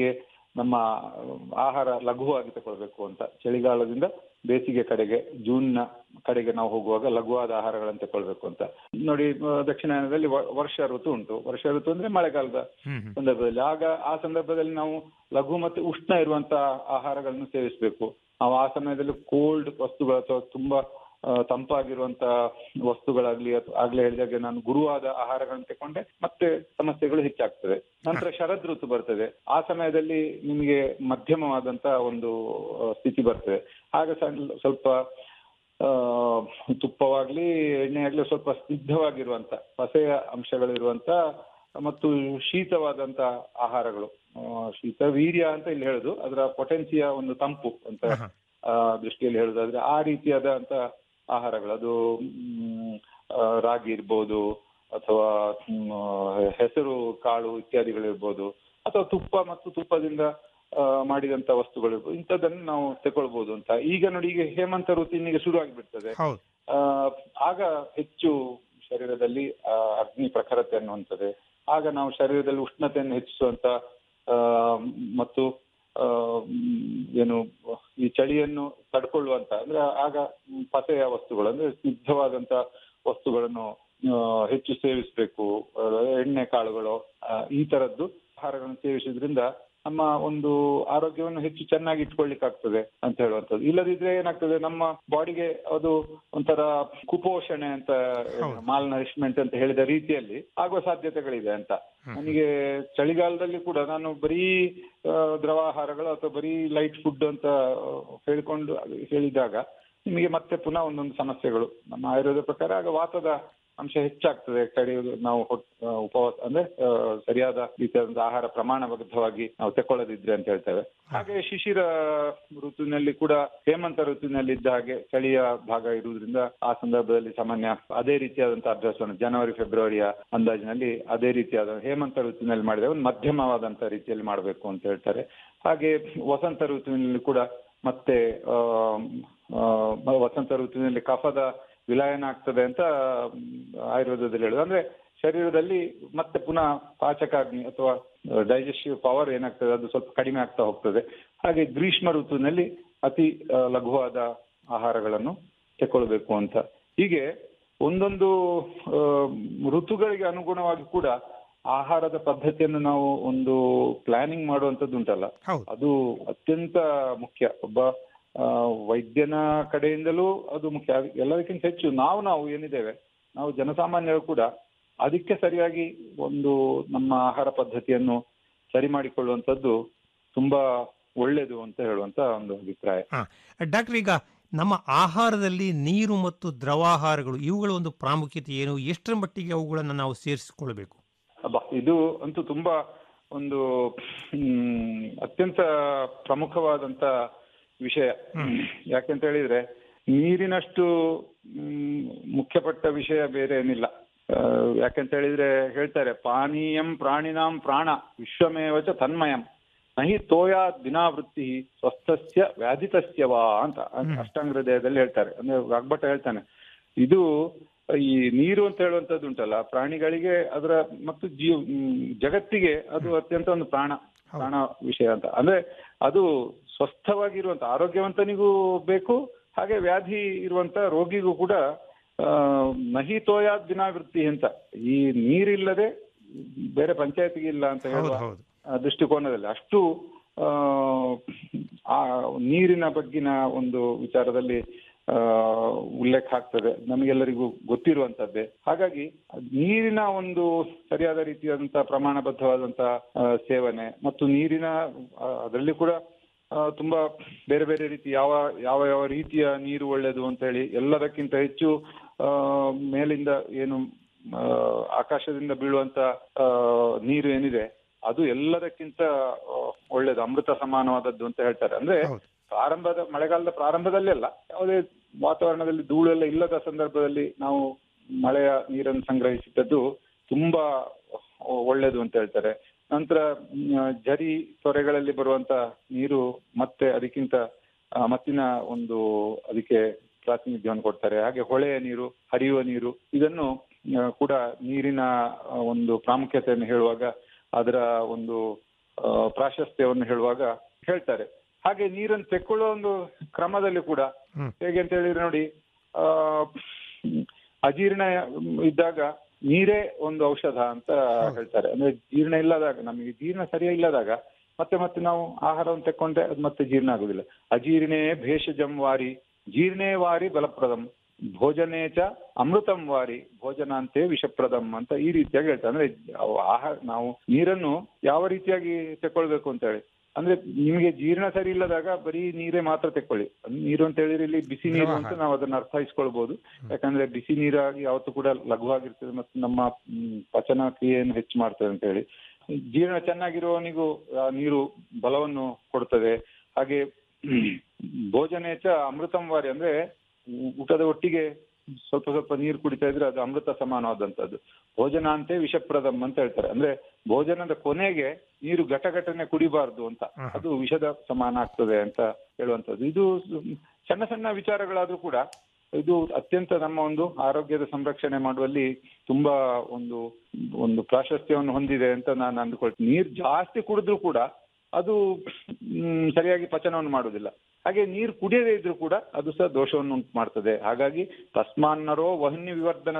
ನಮ್ಮ ಆಹಾರ ಲಘುವಾಗಿ ತಗೊಳ್ಬೇಕು ಅಂತ ಚಳಿಗಾಲದಿಂದ ಬೇಸಿಗೆ ಕಡೆಗೆ ಜೂನ್ನ ಕಡೆಗೆ ನಾವು ಹೋಗುವಾಗ ಲಘುವಾದ ಆಹಾರಗಳನ್ನು ತಗೊಳ್ಬೇಕು ಅಂತ ನೋಡಿ ಆ, ದಕ್ಷಿಣಾಯನದಲ್ಲಿ ವ- ವರ್ಷ ಋತು ಉಂಟು ವರ್ಷ ಋತು ಅಂದ್ರೆ ಮಳೆಗಾಲದ ಸಂದರ್ಭದಲ್ಲಿ ಆಗ ಆ ಸಂದರ್ಭದಲ್ಲಿ ನಾವು ಲಘು ಮತ್ತು ಉಷ್ಣ ಇರುವಂತ ಆಹಾರಗಳನ್ನು ಸೇವಿಸಬೇಕು ನಾವು ಆ ಸಮಯದಲ್ಲಿ ಕೋಲ್ಡ್ ವಸ್ತುಗಳು ಅಥವಾ ತುಂಬಾ ಆ, ತಂಪಾಗಿರುವಂತ ವಸ್ತುಗಳಾಗ್ಲಿ ಅಥವಾ ಆಗ್ಲೇ ಹೇಳಿದಾಗೆ ನಾನು ಗುರುವಾದ ಆಹಾರಗಳನ್ನು ತಕೊಂಡೆ ಮತ್ತೆ ಸಮಸ್ಯೆಗಳು ಹೆಚ್ಚಾಗ್ತದೆ ನಂತರ ಶರದ್ ಋತು ಬರ್ತದೆ ಆ ಸಮಯದಲ್ಲಿ ನಿಮಗೆ ಮಧ್ಯಮವಾದಂತ ಒಂದು ಆ, ಸ್ಥಿತಿ ಬರ್ತದೆ ಆಗ ಸಣ್ಣ ಸ್ವಲ್ಪ ಆ ತುಪ್ಪವಾಗ್ಲಿ ಎಣ್ಣೆ ಆಗ್ಲಿ ಸ್ವಲ್ಪ ಸ್ನಿಗ್ಧವಾಗಿರುವಂತ ಪಸೆಯ ಅಂಶಗಳಿರುವಂತ ಮತ್ತು ಶೀತವಾದಂತ ಆಹಾರಗಳು ಆ, ಶೀತ ವೀರ್ಯ ಅಂತ ಇಲ್ಲಿ ಹೇಳುದು ಅದರ ಪೊಟೆನ್ಸಿಯ ಒಂದು ತಂಪು ಅಂತ ಆ, ದೃಷ್ಟಿಯಲ್ಲಿ ಹೇಳುದಾದ್ರೆ ಆ ರೀತಿಯಾದಂತ ಆಹಾರಗಳು ಅದು ಮ್, ಆ, ರಾಗಿ ಇರ್ಬೋದು ಅಥವಾ ಮ್, ಹೆಸರು ಕಾಳು ಇತ್ಯಾದಿಗಳಿರ್ಬೋದು ಅಥವಾ ತುಪ್ಪ ಮತ್ತು ತುಪ್ಪದಿಂದ ಆ, ಮಾಡಿದಂತ ವಸ್ತುಗಳು ಇರ್ಬೋದು. ಇಂಥದ್ದನ್ನು ನಾವು ತಗೊಳ್ಬಹುದು ಅಂತ ಈಗ ನೋಡಿ ಈಗ ಹೇಮಂತ ಋತುವಿನಿಗೆ ಶುರು ಆಗಿಬಿಡ್ತದೆ ಹೌದು ಆ, ಆಗ ಹೆಚ್ಚು ಶರೀರದಲ್ಲಿ ಆ, ಅಗ್ನಿ ಪ್ರಖರತೆ ಅನ್ನುವಂಥದ್ದು ಆಗ ನಾವು ಶರೀರದಲ್ಲಿ ಉಷ್ಣತೆಯನ್ನು ಹೆಚ್ಚಿಸುವಂತ ಆ, ಮತ್ತು ಆ, ಮ್, ಏನು ಈ ಚಳಿಯನ್ನು ತಡ್ಕೊಳ್ಳುವಂತ ಅಂದ್ರೆ ಆಗ ಮ್, ಪಸೆಯ ವಸ್ತುಗಳು ಅಂದ್ರೆ ಸ್ನಿಗ್ಧವಾದಂತ ವಸ್ತುಗಳನ್ನು ಆ, ಹೆಚ್ಚು ಸೇವಿಸಬೇಕು ಎಣ್ಣೆ ಕಾಳುಗಳು ಆ, ಈ ತರದ್ದು ಆಹಾರಗಳನ್ನು ಸೇವಿಸೋದ್ರಿಂದ ನಮ್ಮ ಒಂದು ಆರೋಗ್ಯವನ್ನು ಹೆಚ್ಚು ಚೆನ್ನಾಗಿ ಇಟ್ಕೊಳ್ಳಿಕ್ಕಾಗ್ತದೆ ಅಂತ ಹೇಳುವಂಥದ್ದು ಇಲ್ಲದಿದ್ರೆ ಏನಾಗ್ತದೆ ನಮ್ಮ ಬಾಡಿಗೆ ಅದು ಒಂಥರ ಕುಪೋಷಣೆ ಅಂತ ಮಾಲ್ ನರಿಶ್ಮೆಂಟ್ ಅಂತ ಹೇಳಿದ ರೀತಿಯಲ್ಲಿ ಆಗುವ ಸಾಧ್ಯತೆಗಳಿದೆ ಅಂತ ನನಗೆ ಚಳಿಗಾಲದಲ್ಲಿ ಕೂಡ ನಾನು ಬರೀ ಆ, ದ್ರವಾಹಾರಗಳು ಅಥವಾ ಬರೀ ಲೈಟ್ ಫುಡ್ ಅಂತ ಆ, ಹೇಳಿಕೊಂಡು ಹೇಳಿದಾಗ ನಿಮಗೆ ಮತ್ತೆ ಪುನಃ ಒಂದೊಂದು ಸಮಸ್ಯೆಗಳು ನಮ್ಮ ಆಯುರ್ವೇದ ಪ್ರಕಾರ ಆಗ ವಾತದ ಅಂಶ ಹೆಚ್ಚಾಗ್ತದೆ ಕಡಿಯುವುದು ನಾವು ಹೊಟ್- ಆ, ಉಪವಾಸ ಅಂದ್ರೆ ಆ, ಸರಿಯಾದ ರೀತಿಯಾದಂತ ಆಹಾರ ಪ್ರಮಾಣಬದ್ಧವಾಗಿ ನಾವು ತಕೊಳ್ಳದಿದ್ರೆ ಅಂತ ಹೇಳ್ತೇವೆ ಹಾಗೆ ಶಿಶಿರ ಋತುವಿನಲ್ಲಿ ಕೂಡ ಹೇಮಂತ ಋತುವಿನಲ್ಲಿ ಇದ್ದ ಹಾಗೆ ಚಳಿಯ ಭಾಗ ಇರುವುದರಿಂದ ಆ ಸಂದರ್ಭದಲ್ಲಿ ಸಾಮಾನ್ಯ ಅದೇ ರೀತಿಯಾದಂತಹ ಅಭ್ಯಾಸವನ್ನು ಜನವರಿ ಫೆಬ್ರವರಿಯ ಅಂದಾಜಿನಲ್ಲಿ ಅದೇ ರೀತಿಯಾದ ಹೇಮಂತ ಋತುವಿನಲ್ಲಿ ಮಾಡಿದಾಗ ಒಂದು ಮಧ್ಯಮವಾದಂತಹ ರೀತಿಯಲ್ಲಿ ಮಾಡಬೇಕು ಅಂತ ಹೇಳ್ತಾರೆ ಹಾಗೆ ವಸಂತ ಋತುವಿನಲ್ಲಿ ಕೂಡ ಮತ್ತೆ ಆ, ಆ, ವಸಂತ ಋತುವಿನಲ್ಲಿ ಕಫದ ವಿಲಯನ ಆಗ್ತದೆ ಅಂತ ಮ್, ಆಯುರ್ವೇದದಲ್ಲಿ ಹೇಳುದು ಅಂದ್ರೆ ಶರೀರದಲ್ಲಿ ಮತ್ತೆ ಪುನಃ ಪಾಚಕಾಗ್ನಿ ಅಥವಾ ಡೈಜೆಸ್ಟಿವ್ ಪವರ್ ಏನಾಗ್ತದೆ ಅದು ಸ್ವಲ್ಪ ಕಡಿಮೆ ಆಗ್ತಾ ಹೋಗ್ತದೆ ಹಾಗೆ ಗ್ರೀಷ್ಮ ಋತುವಿನಲ್ಲಿ ಅತಿ ಆ, ಲಘುವಾದ ಆಹಾರಗಳನ್ನು ತಗೊಳ್ಬೇಕು ಅಂತ ಹೀಗೆ ಒಂದೊಂದು ಆ, ಋತುಗಳಿಗೆ ಅನುಗುಣವಾಗಿ ಕೂಡ ಆಹಾರದ ಪದ್ಧತಿಯನ್ನು ನಾವು ಒಂದು ಪ್ಲಾನಿಂಗ್ ಮಾಡುವಂತದ್ದು ಉಂಟಲ್ಲ ಅದು ಅತ್ಯಂತ ಮುಖ್ಯ ಒಬ್ಬ ಆ, ವೈದ್ಯನ ಕಡೆಯಿಂದಲೂ ಅದು ಮುಖ್ಯ ಅದು ಎಲ್ಲದಕ್ಕಿಂತ ಹೆಚ್ಚು ನಾವು ನಾವು ಏನಿದ್ದೇವೆ ನಾವು ಜನಸಾಮಾನ್ಯರು ಕೂಡ ಅದಕ್ಕೆ ಸರಿಯಾಗಿ ಒಂದು ನಮ್ಮ ಆಹಾರ ಪದ್ಧತಿಯನ್ನು ಸರಿ ಮಾಡಿಕೊಳ್ಳುವಂಥದ್ದು ತುಂಬಾ ಒಳ್ಳೇದು ಅಂತ ಹೇಳುವಂತ ಒಂದು ಅಭಿಪ್ರಾಯ ಹಾ ಡಾಕ್ಟರ್ ಈಗ ನಮ್ಮ ಆಹಾರದಲ್ಲಿ ನೀರು ಮತ್ತು ದ್ರವಾಹಾರಗಳು ಇವುಗಳ ಒಂದು ಪ್ರಾಮುಖ್ಯತೆ ಏನು ಎಷ್ಟರ ಮಟ್ಟಿಗೆ ಅವುಗಳನ್ನು ನಾವು ಸೇರಿಸಿಕೊಳ್ಬೇಕು ಅಬ್ಬಾ ಇದು ಅಂತೂ ತುಂಬಾ ಒಂದು ಹ್ಮ್, ಅತ್ಯಂತ ಪ್ರಮುಖವಾದಂತ ವಿಷಯ ಯಾಕೆಂತ ಹೇಳಿದ್ರೆ ನೀರಿನಷ್ಟು ಹ್ಮ್, ಮುಖ್ಯಪಟ್ಟ ವಿಷಯ ಬೇರೆ ಏನಿಲ್ಲ ಆ, ಯಾಕೆಂತ ಹೇಳಿದ್ರೆ ಹೇಳ್ತಾರೆ ಪಾನೀಯಂ ಪ್ರಾಣಿನಾಂ ಪ್ರಾಣ ವಿಶ್ವಮೇವಚ ತನ್ಮಯಂ ನಹಿ ತೋಯಾ ದಿನಾವೃತ್ತಿ ಸ್ವಸ್ಥಸ್ಯ ವ್ಯಾಧಿತಸ್ಯ ವಾ ಅಂತ ಅಷ್ಟಾಂಗ ಹೃದಯದಲ್ಲಿ ಹೇಳ್ತಾರೆ ಅಂದ್ರೆ ವಾಗ್ಭಟ ಹೇಳ್ತಾನೆ ಇದು ಈ ನೀರು ಅಂತ ಹೇಳುವಂತದ್ದು ಉಂಟಲ್ಲ ಪ್ರಾಣಿಗಳಿಗೆ ಅದರ ಮತ್ತು ಜೀವ ಮ್, ಜಗತ್ತಿಗೆ ಅದು ಅತ್ಯಂತ ಒಂದು ಪ್ರಾಣ ಪ್ರಾಣ ವಿಷಯ ಅಂತ ಅಂದ್ರೆ ಅದು ಸ್ವಸ್ಥವಾಗಿರುವಂತ ಆರೋಗ್ಯವಂತನಿಗೂ ಬೇಕು ಹಾಗೆ ವ್ಯಾಧಿ ಇರುವಂತ ರೋಗಿಗೂ ಕೂಡ ಆ, ನಹಿ ತೋಯಾ ದಿನಾವೃತ್ತಿ ಅಂತ ಈ ನೀರಿಲ್ಲದೆ ಬೇರೆ ಪಂಚಾಯತಿಗೆ ಇಲ್ಲ ಅಂತ ಹೇಳುವ ಆ, ದೃಷ್ಟಿಕೋನದಲ್ಲಿ ಅಷ್ಟು ಆ, ಆ ನೀರಿನ ಬಗ್ಗಿನ ಒಂದು ವಿಚಾರದಲ್ಲಿ ಆ, ಉಲ್ಲೇಖ ಆಗ್ತದೆ ನಮಗೆಲ್ಲರಿಗೂ ಗೊತ್ತಿರುವಂತದ್ದೇ ಹಾಗಾಗಿ ನೀರಿನ ಒಂದು ಸರಿಯಾದ ರೀತಿಯಾದಂತಹ ಪ್ರಮಾಣಬದ್ಧವಾದಂತಹ ಆ, ಸೇವನೆ ಮತ್ತು ನೀರಿನ ಆ, ಅದರಲ್ಲಿ ಕೂಡ ಆ, ತುಂಬಾ ಬೇರೆ ಬೇರೆ ರೀತಿ ಯಾವ ಯಾವ ಯಾವ ರೀತಿಯ ನೀರು ಒಳ್ಳೆಯದು ಅಂತ ಹೇಳಿ ಎಲ್ಲದಕ್ಕಿಂತ ಹೆಚ್ಚು ಆ, ಮೇಲಿಂದ ಏನು ಆ, ಆಕಾಶದಿಂದ ಬೀಳುವಂತ ಆ, ನೀರು ಏನಿದೆ ಅದು ಎಲ್ಲದಕ್ಕಿಂತ ಆ, ಒಳ್ಳೇದು ಅಮೃತ ಸಮಾನವಾದದ್ದು ಅಂತ ಹೇಳ್ತಾರೆ ಅಂದ್ರೆ ಪ್ರಾರಂಭದ ಮಳೆಗಾಲದ ಪ್ರಾರಂಭದಲ್ಲಿ ಅಲ್ಲ ಯಾವುದೇ ವಾತಾವರಣದಲ್ಲಿ ಧೂಳೆಲ್ಲ ಇಲ್ಲದ ಸಂದರ್ಭದಲ್ಲಿ ನಾವು ಮಳೆಯ ನೀರನ್ನು ಸಂಗ್ರಹಿಸಿದ್ದದ್ದು ತುಂಬಾ ಒಳ್ಳೇದು ಅಂತ ಹೇಳ್ತಾರೆ ನಂತರ ಮ್, ಝರಿ ತೊರೆಗಳಲ್ಲಿ ಬರುವಂತ ನೀರು ಮತ್ತೆ ಅದಕ್ಕಿಂತ ಆ, ಮತ್ತಿನ ಒಂದು ಅದಕ್ಕೆ ಪ್ರಾತಿನಿಧ್ಯವನ್ನು ಕೊಡ್ತಾರೆ ಹಾಗೆ ಹೊಳೆಯ ನೀರು ಹರಿಯುವ ನೀರು ಇದನ್ನು ಆ, ಕೂಡ ನೀರಿನ ಆ, ಒಂದು ಪ್ರಾಮುಖ್ಯತೆಯನ್ನು ಹೇಳುವಾಗ ಅದರ ಒಂದು ಆ, ಪ್ರಾಶಸ್ತ್ಯವನ್ನು ಹೇಳುವಾಗ ಹೇಳ್ತಾರೆ ಹಾಗೆ ನೀರನ್ನು ತೆಕ್ಕೊಳ್ಳೋ ಒಂದು ಕ್ರಮದಲ್ಲಿ ಕೂಡ ಹೇಗೆ ಅಂತ ಹೇಳಿದ್ರೆ ನೋಡಿ ಆ ಅಜೀರ್ಣ ಇದ್ದಾಗ ನೀರೇ ಒಂದು ಔಷಧ ಅಂತ ಹೇಳ್ತಾರೆ ಅಂದ್ರೆ ಜೀರ್ಣ ಇಲ್ಲದಾಗ ನಮಗೆ ಜೀರ್ಣ ಸರಿಯಾಗಿ ಇಲ್ಲದಾಗ ಮತ್ತೆ ಮತ್ತೆ ನಾವು ಆಹಾರವನ್ನು ತೆಕ್ಕೊಂಡ್ರೆ ಅದು ಮತ್ತೆ ಜೀರ್ಣ ಆಗುದಿಲ್ಲ ಅಜೀರ್ಣೇ ಭೇಷಜಂ ವಾರಿ ಜೀರ್ಣೇ ವಾರಿ ಬಲಪ್ರದಂ ಭೋಜನೇ ಚ ಅಮೃತಂ ವಾರಿ ಭೋಜನ ಅಂತೆ ವಿಷಪ್ರದಂ ಅಂತ ಈ ರೀತಿಯಾಗಿ ಹೇಳ್ತಾರೆ ಅಂದ್ರೆ ಅವು ಆಹಾರ ನಾವು ನೀರನ್ನು ಯಾವ ರೀತಿಯಾಗಿ ತೆಕ್ಕೊಳ್ಬೇಕು ಅಂತ ಹೇಳಿ ಅಂದ್ರೆ ನಿಮಗೆ ಜೀರ್ಣ ಸರಿ ಇಲ್ಲದಾಗ ಬರೀ ನೀರೇ ಮಾತ್ರ ತೆಕ್ಕೊಳ್ಳಿ ನೀರು ಅಂತ ಹೇಳಿದ್ರೆ ಇಲ್ಲಿ ಬಿಸಿ ನೀರು ಅಂತ ನಾವು ಅದನ್ನ ಅರ್ಥೈಸ್ಕೊಳ್ಬಹುದು ಯಾಕಂದ್ರೆ ಬಿಸಿ ನೀರಾಗಿ ಯಾವತ್ತೂ ಕೂಡ ಲಘುವಾಗಿರ್ತದೆ ಮತ್ತು ನಮ್ಮ ಮ್, ಪಚನ ಕ್ರಿಯೆಯನ್ನು ಹೆಚ್ಚು ಮಾಡ್ತದೆ ಅಂತ ಹೇಳಿ ಜೀರ್ಣ ಚೆನ್ನಾಗಿರುವವನಿಗೂ ಆ ನೀರು ಬಲವನ್ನು ಕೊಡ್ತದೆ ಹಾಗೆ ಭೋಜನೆ ಚ ಅಮೃತಂ ವಾರಿ ಅಂದ್ರೆ ಊ- ಊಟದ ಒಟ್ಟಿಗೆ ಸ್ವಲ್ಪ ಸ್ವಲ್ಪ ನೀರು ಕುಡಿತಾ ಇದ್ರೆ ಅದು ಅಮೃತ ಸಮಾನವಾದಂತದ್ದು ಭೋಜನ ಅಂತೆ ವಿಷಪ್ರದಂ ಅಂತ ಹೇಳ್ತಾರೆ ಅಂದ್ರೆ ಭೋಜನದ ಕೊನೆಗೆ ನೀರು ಘಟಘಟನೆ ಕುಡಿಬಾರ್ದು ಅಂತ ಅದು ವಿಷದ ಸಮಾನ ಆಗ್ತದೆ ಅಂತ ಹೇಳುವಂತದ್ದು ಇದು ಸಣ್ಣ ಸಣ್ಣ ವಿಚಾರಗಳಾದ್ರೂ ಕೂಡ ಇದು ಅತ್ಯಂತ ನಮ್ಮ ಒಂದು ಆರೋಗ್ಯದ ಸಂರಕ್ಷಣೆ ಮಾಡುವಲ್ಲಿ ತುಂಬಾ ಒಂದು ಒಂದು ಪ್ರಾಶಸ್ತ್ಯವನ್ನು ಹೊಂದಿದೆ ಅಂತ ನಾನು ಅಂದುಕೊಳ್ತೀನಿ ನೀರು ಜಾಸ್ತಿ ಕುಡಿದ್ರೂ ಕೂಡ ಅದು ಮ್, ಸರಿಯಾಗಿ ಪಚನವನ್ನು ಮಾಡುವುದಿಲ್ಲ ಹಾಗೆ ನೀರು ಕುಡಿಯದೇ ಇದ್ರೂ ಕೂಡ ಅದು ಸಹ ದೋಷವನ್ನು ಉಂಟು ಮಾಡ್ತದೆ ಹಾಗಾಗಿ ತಸ್ಮಾನ್ನರೋ ವಹನ್ಯ ವಿವರ್ಧನ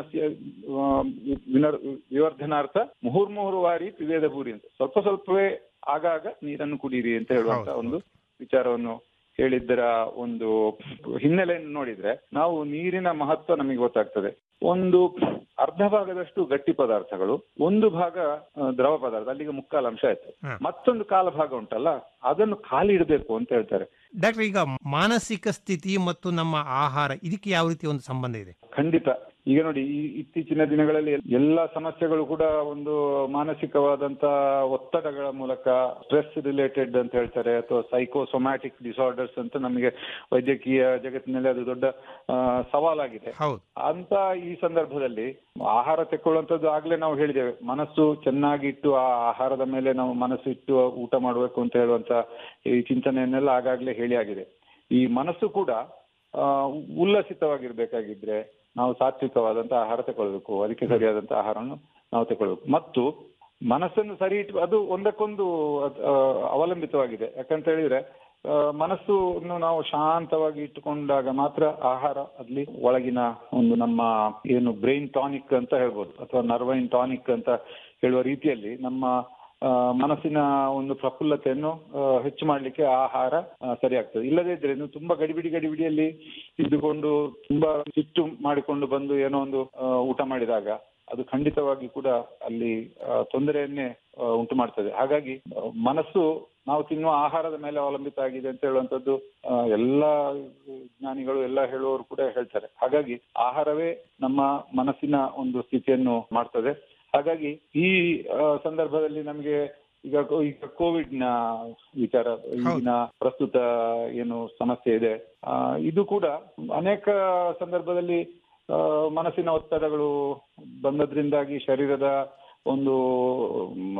ವಿವರ್ಧನಾರ್ಥ ಮುಹುರ್ಮುಹುರು ವಾರಿ ಪಿವೇದ ಭೂರಿ ಅಂತ ಸ್ವಲ್ಪ ಸ್ವಲ್ಪವೇ ಆಗಾಗ ನೀರನ್ನು ಕುಡೀರಿ ಅಂತ ಹೇಳುವಂತ ಒಂದು ವಿಚಾರವನ್ನು ಹೇಳಿದ್ದರ ಒಂದು ಹಿನ್ನೆಲೆಯನ್ನು ನೋಡಿದ್ರೆ ನಾವು ನೀರಿನ ಮಹತ್ವ ನಮಗೆ ಗೊತ್ತಾಗ್ತದೆ ಒಂದು ಅರ್ಧ ಭಾಗದಷ್ಟು ಗಟ್ಟಿ ಪದಾರ್ಥಗಳು ಒಂದು ಭಾಗ ಆ, ದ್ರವ ಪದಾರ್ಥ ಅಲ್ಲಿಗೆ ಮುಕ್ಕಾಲು ಅಂಶ ಆಯ್ತು ಮತ್ತೊಂದು ಕಾಲ ಭಾಗ ಉಂಟಲ್ಲ ಅದನ್ನು ಖಾಲಿ ಇಡಬೇಕು ಅಂತ ಹೇಳ್ತಾರೆ ಡಾಕ್ಟರ್ ಈಗ ಮಾನಸಿಕ ಸ್ಥಿತಿ ಮತ್ತು ನಮ್ಮ ಆಹಾರ ಇದಕ್ಕೆ ಯಾವ ರೀತಿ ಒಂದು ಸಂಬಂಧ ಇದೆ ಖಂಡಿತ ಈಗ ನೋಡಿ ಈ ಇತ್ತೀಚಿನ ದಿನಗಳಲ್ಲಿ ಎಲ್ಲ ಸಮಸ್ಯೆಗಳು ಕೂಡ ಒಂದು ಮಾನಸಿಕವಾದಂತ ಒತ್ತಡಗಳ ಮೂಲಕ ಸ್ಟ್ರೆಸ್ ರಿಲೇಟೆಡ್ ಅಂತ ಹೇಳ್ತಾರೆ ಅಥವಾ ಸೈಕೋಸೊಮ್ಯಾಟಿಕ್ ಡಿಸಾರ್ಡರ್ಸ್ ಅಂತ ನಮಗೆ ವೈದ್ಯಕೀಯ ಜಗತ್ತಿನಲ್ಲಿ ಅದು ದೊಡ್ಡ ಆ, ಸವಾಲಾಗಿದೆ ಅಂತ ಈ ಸಂದರ್ಭದಲ್ಲಿ ಆಹಾರ ತೆಕ್ಕೊಳ್ಳುವಂಥದ್ದು ಆಗ್ಲೇ ನಾವು ಹೇಳಿದ್ದೇವೆ ಮನಸ್ಸು ಚೆನ್ನಾಗಿ ಇಟ್ಟು ಆ ಆಹಾರದ ಮೇಲೆ ನಾವು ಮನಸ್ಸು ಇಟ್ಟು ಊಟ ಮಾಡಬೇಕು ಅಂತ ಹೇಳುವಂತ ಈ ಚಿಂತನೆಯನ್ನೆಲ್ಲ ಆಗಾಗ್ಲೇ ಹೇಳಿ ಆಗಿದೆ ಈ ಮನಸ್ಸು ಕೂಡ ಆ, ಉಲ್ಲಸಿತವಾಗಿರ್ಬೇಕಾಗಿದ್ರೆ ನಾವು ಸಾತ್ವಿಕವಾದಂತ ಆಹಾರ ತಗೊಳ್ಬೇಕು ಅದಕ್ಕೆ ಸರಿಯಾದಂತ ಆಹಾರವನ್ನು ನಾವು ತಗೊಳ್ಬೇಕು ಮತ್ತು ಮನಸ್ಸನ್ನು ಸರಿ ಇಟ್ಟು ಅದು ಒಂದಕ್ಕೊಂದು ಆ, ಅವಲಂಬಿತವಾಗಿದೆ ಯಾಕಂತ ಹೇಳಿದ್ರೆ ಆ, ಮನಸ್ಸನ್ನು ನಾವು ಶಾಂತವಾಗಿ ಇಟ್ಟುಕೊಂಡಾಗ ಮಾತ್ರ ಆಹಾರ ಅಲ್ಲಿ ಒಳಗಿನ ಒಂದು ನಮ್ಮ ಏನು ಬ್ರೈನ್ ಟಾನಿಕ್ ಅಂತ ಹೇಳ್ಬೋದು ಅಥವಾ ನರ್ವೈನ್ ಟಾನಿಕ್ ಅಂತ ಹೇಳುವ ರೀತಿಯಲ್ಲಿ ನಮ್ಮ ಆ, ಮನಸ್ಸಿನ ಒಂದು ಪ್ರಫುಲ್ಲತೆಯನ್ನು ಆ, ಹೆಚ್ಚು ಮಾಡ್ಲಿಕ್ಕೆ ಆಹಾರ ಆ, ಸರಿ ಆಗ್ತದೆ ಇಲ್ಲದೇ ಇದ್ರೆ ನೀವು ತುಂಬಾ ಗಡಿಬಿಡಿ ಗಡಿಬಿಡಿಯಲ್ಲಿ ಇದ್ದುಕೊಂಡು ತುಂಬಾ ಸಿಟ್ಟು ಮಾಡಿಕೊಂಡು ಬಂದು ಏನೋ ಒಂದು ಆ, ಊಟ ಮಾಡಿದಾಗ ಅದು ಖಂಡಿತವಾಗಿ ಕೂಡ ಅಲ್ಲಿ ಆ, ತೊಂದರೆಯನ್ನೇ ಆ, ಉಂಟು ಮಾಡ್ತದೆ ಹಾಗಾಗಿ ಆ, ಮನಸ್ಸು ನಾವು ತಿನ್ನುವ ಆಹಾರದ ಮೇಲೆ ಅವಲಂಬಿತ ಆಗಿದೆ ಅಂತ ಹೇಳುವಂತದ್ದು ಆ, ಎಲ್ಲಾ ಜ್ಞಾನಿಗಳು ಎಲ್ಲ ಹೇಳುವವರು ಕೂಡ ಹೇಳ್ತಾರೆ ಹಾಗಾಗಿ ಆಹಾರವೇ ನಮ್ಮ ಮನಸ್ಸಿನ ಒಂದು ಸ್ಥಿತಿಯನ್ನು ಮಾಡ್ತದೆ ಹಾಗಾಗಿ ಈ ಆ, ಸಂದರ್ಭದಲ್ಲಿ ನಮಗೆ ಈಗ ಕೋ- ಈಗ ಕೋವಿಡ್ ನ ವಿಚಾರ ಈಗಿನ ಪ್ರಸ್ತುತ ಏನು ಸಮಸ್ಯೆ ಇದೆ ಆ, ಇದು ಕೂಡ ಅನೇಕ ಸಂದರ್ಭದಲ್ಲಿ ಆ, ಮನಸ್ಸಿನ ಒತ್ತಡಗಳು ಬಂದದ್ರಿಂದಾಗಿ ಶರೀರದ ಒಂದು ಮ್,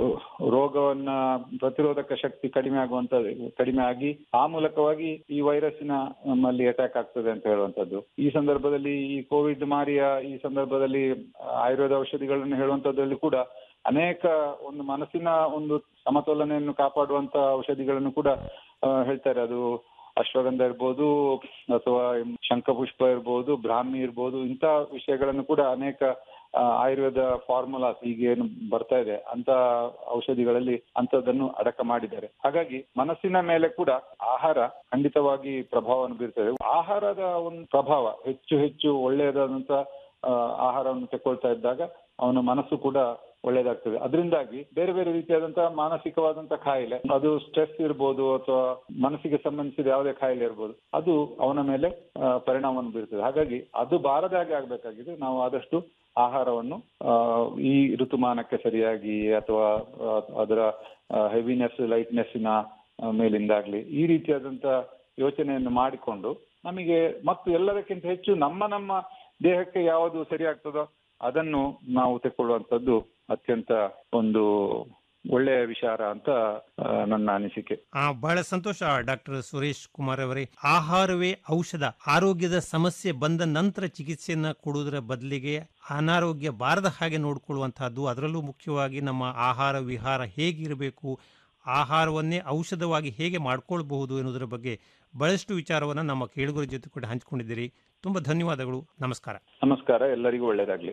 ರೋಗವನ್ನ ಪ್ರತಿರೋಧಕ ಶಕ್ತಿ ಕಡಿಮೆ ಆಗುವಂತ ಕಡಿಮೆ ಆಗಿ ಆ ಮೂಲಕವಾಗಿ ಈ ವೈರಸ್ಸಿನ ನಮ್ಮಲ್ಲಿ ಅಟ್ಯಾಕ್ ಆಗ್ತದೆ ಅಂತ ಹೇಳುವಂತದ್ದು ಈ ಸಂದರ್ಭದಲ್ಲಿ ಈ ಕೋವಿಡ್ ಮಾರಿಯ ಈ ಸಂದರ್ಭದಲ್ಲಿ ಆಯುರ್ವೇದ ಔಷಧಿಗಳನ್ನು ಹೇಳುವಂತದ್ರಲ್ಲಿ ಕೂಡ ಅನೇಕ ಒಂದು ಮನಸ್ಸಿನ ಒಂದು ಸಮತೋಲನೆಯನ್ನು ಕಾಪಾಡುವಂತ ಔಷಧಿಗಳನ್ನು ಕೂಡ ಆ, ಹೇಳ್ತಾರೆ ಅದು ಅಶ್ವಗಂಧ ಇರ್ಬೋದು ಅಥವಾ ಶಂಖಪುಷ್ಪ ಇರ್ಬೋದು ಬ್ರಾಹ್ಮಿ ಇರ್ಬೋದು ಇಂಥ ವಿಷಯಗಳನ್ನು ಕೂಡ ಅನೇಕ ಆ, ಆಯುರ್ವೇದ ಫಾರ್ಮುಲಾಸ್ ಈಗ ಏನು ಬರ್ತಾ ಇದೆ ಅಂತ ಔಷಧಿಗಳಲ್ಲಿ ಅಂತದನ್ನು ಅಡಕ ಮಾಡಿದ್ದಾರೆ ಹಾಗಾಗಿ ಮನಸ್ಸಿನ ಮೇಲೆ ಕೂಡ ಆಹಾರ ಖಂಡಿತವಾಗಿ ಪ್ರಭಾವವನ್ನು ಬೀರ್ತದೆ ಆಹಾರದ ಒಂದು ಪ್ರಭಾವ ಹೆಚ್ಚು ಹೆಚ್ಚು ಒಳ್ಳೆಯದಾದಂತ ಆ, ಆಹಾರವನ್ನು ತಗೊಳ್ತಾ ಇದ್ದಾಗ ಅವನ ಮನಸ್ಸು ಕೂಡ ಒಳ್ಳೇದಾಗ್ತದೆ ಅದರಿಂದಾಗಿ ಬೇರೆ ಬೇರೆ ರೀತಿಯಾದಂತಹ ಮಾನಸಿಕವಾದಂತ ಕಾಯಿಲೆ ಅದು ಸ್ಟ್ರೆಸ್ ಇರ್ಬೋದು ಅಥವಾ ಮನಸ್ಸಿಗೆ ಸಂಬಂಧಿಸಿದ ಯಾವುದೇ ಕಾಯಿಲೆ ಇರ್ಬೋದು ಅದು ಅವನ ಮೇಲೆ ಆ, ಪರಿಣಾಮವನ್ನು ಬೀರ್ತದೆ ಹಾಗಾಗಿ ಅದು ಬಾರದ ಹಾಗೆ ಆಗ್ಬೇಕಾಗಿದೆ ನಾವು ಆದಷ್ಟು ಆಹಾರವನ್ನು ಆ, ಈ ಋತುಮಾನಕ್ಕೆ ಸರಿಯಾಗಿ ಅಥವಾ ಆ, ಅದರ ಹೆವಿನೆಸ್ ಲೈಟ್ನೆಸ್ಸಿನ ಮೇಲಿಂದಾಗ್ಲಿ ಈ ರೀತಿಯಾದಂತ ಯೋಚನೆಯನ್ನು ಮಾಡಿಕೊಂಡು ನಮಗೆ ಮತ್ತು ಎಲ್ಲದಕ್ಕಿಂತ ಹೆಚ್ಚು ನಮ್ಮ ನಮ್ಮ ದೇಹಕ್ಕೆ ಯಾವುದು ಸರಿ ಆಗ್ತದೋ ಅದನ್ನು ನಾವು ತೆಕ್ಕೊಳ್ಳುವಂತದ್ದು ಅತ್ಯಂತ ಒಂದು ಒಳ್ಳೆಯ ವಿಚಾರ ಅಂತ ಆ, ನನ್ನ ಅನಿಸಿಕೆ ಆ ಬಹಳ ಸಂತೋಷ ಡಾಕ್ಟರ್ ಸುರೇಶ್ ಕುಮಾರ್ ಅವರೇ ಆಹಾರವೇ ಔಷಧ ಆರೋಗ್ಯದ ಸಮಸ್ಯೆ ಬಂದ ನಂತರ ಚಿಕಿತ್ಸೆಯನ್ನ ಕೊಡುವುದರ ಬದಲಿಗೆ ಅನಾರೋಗ್ಯ ಬಾರದ ಹಾಗೆ ನೋಡಿಕೊಳ್ಳುವಂತಹದ್ದು ಅದರಲ್ಲೂ ಮುಖ್ಯವಾಗಿ ನಮ್ಮ ಆಹಾರ ವಿಹಾರ ಹೇಗಿರಬೇಕು ಆಹಾರವನ್ನೇ ಔಷಧವಾಗಿ ಹೇಗೆ ಮಾಡ್ಕೊಳ್ಬಹುದು ಎನ್ನುವುದರ ಬಗ್ಗೆ ಬಹಳಷ್ಟು ವಿಚಾರವನ್ನು ನಮ್ಮ ಕೇಳುಗರ ಜೊತೆ ಕೂಡ ಹಂಚಿಕೊಂಡಿದ್ದೀರಿ ತುಂಬ ಧನ್ಯವಾದಗಳು ನಮಸ್ಕಾರ ನಮಸ್ಕಾರ ಎಲ್ಲರಿಗೂ ಒಳ್ಳೇದಾಗ್ಲಿ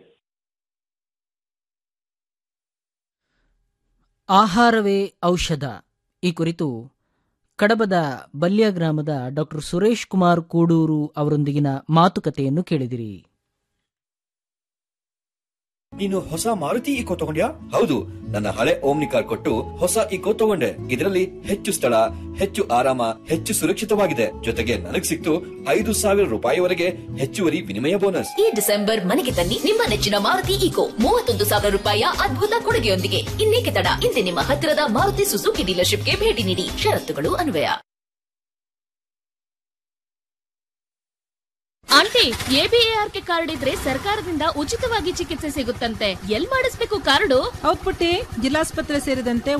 ಆಹಾರವೇ ಔಷಧ ಈ ಕುರಿತು ಕಡಬದ ಬಲ್ಯ ಗ್ರಾಮದ ಡಾಕ್ಟರ್ ಸುರೇಶ್ ಕುಮಾರ್ ಕೂಡೂರು ಅವರೊಂದಿಗಿನ ಮಾತುಕತೆಯನ್ನು ಕೇಳಿದಿರಿ ನೀನು ಹೊಸ ಮಾರುತಿ ಇಕೋ ತಗೊಂಡ್ಯಾ ಹೌದು ನನ್ನ ಹಳೆ ಓಮ್ನಿ ಕಾರ್ ಕೊಟ್ಟು ಹೊಸ ಇಕೋ ತಗೊಂಡೆ ಇದರಲ್ಲಿ ಹೆಚ್ಚು ಸ್ಥಳ ಹೆಚ್ಚು ಆರಾಮ ಹೆಚ್ಚು ಸುರಕ್ಷಿತವಾಗಿದೆ ಜೊತೆಗೆ ನನಗ್ ಸಿಕ್ತು ಐದು ಸಾವಿರ ರೂಪಾಯಿವರೆಗೆ ಹೆಚ್ಚುವರಿ ವಿನಿಮಯ ಬೋನಸ್ ಈ ಡಿಸೆಂಬರ್ ಮನೆಗೆ ತನ್ನಿ ನಿಮ್ಮ ನೆಚ್ಚಿನ ಮಾರುತಿ ಈಕೋ ಮೂವತ್ತೊಂದು ಸಾವಿರ ರೂಪಾಯಿಯ ಅದ್ಭುತ ಕೊಡುಗೆಯೊಂದಿಗೆ ಇನ್ನೇಕೆ ತಡ ಇಂದೇ ನಿಮ್ಮ ಹತ್ತಿರದ ಮಾರುತಿ ಸುಜುಕಿ ಡೀಲರ್ಶಿಪ್ಗೆ ಭೇಟಿ ನೀಡಿ ಷರತ್ತುಗಳು ಅನ್ವಯ ಆಂಟಿ ಎಬಿಎಆರ್ಕೆ ಕಾರ್ಡ್ ಇದ್ರೆ ಸರ್ಕಾರದಿಂದ ಉಚಿತವಾಗಿ ಚಿಕಿತ್ಸೆ ಸಿಗುತ್ತಂತೆ ಎಲ್ ಮಾಡಿಸ್ಬೇಕು ಕಾರ್ಡು ಹೌದ್ ಪುಟ್ಟಿ ಜಿಲ್ಲಾಸ್ಪತ್ರೆ ಸೇರಿದಂತೆ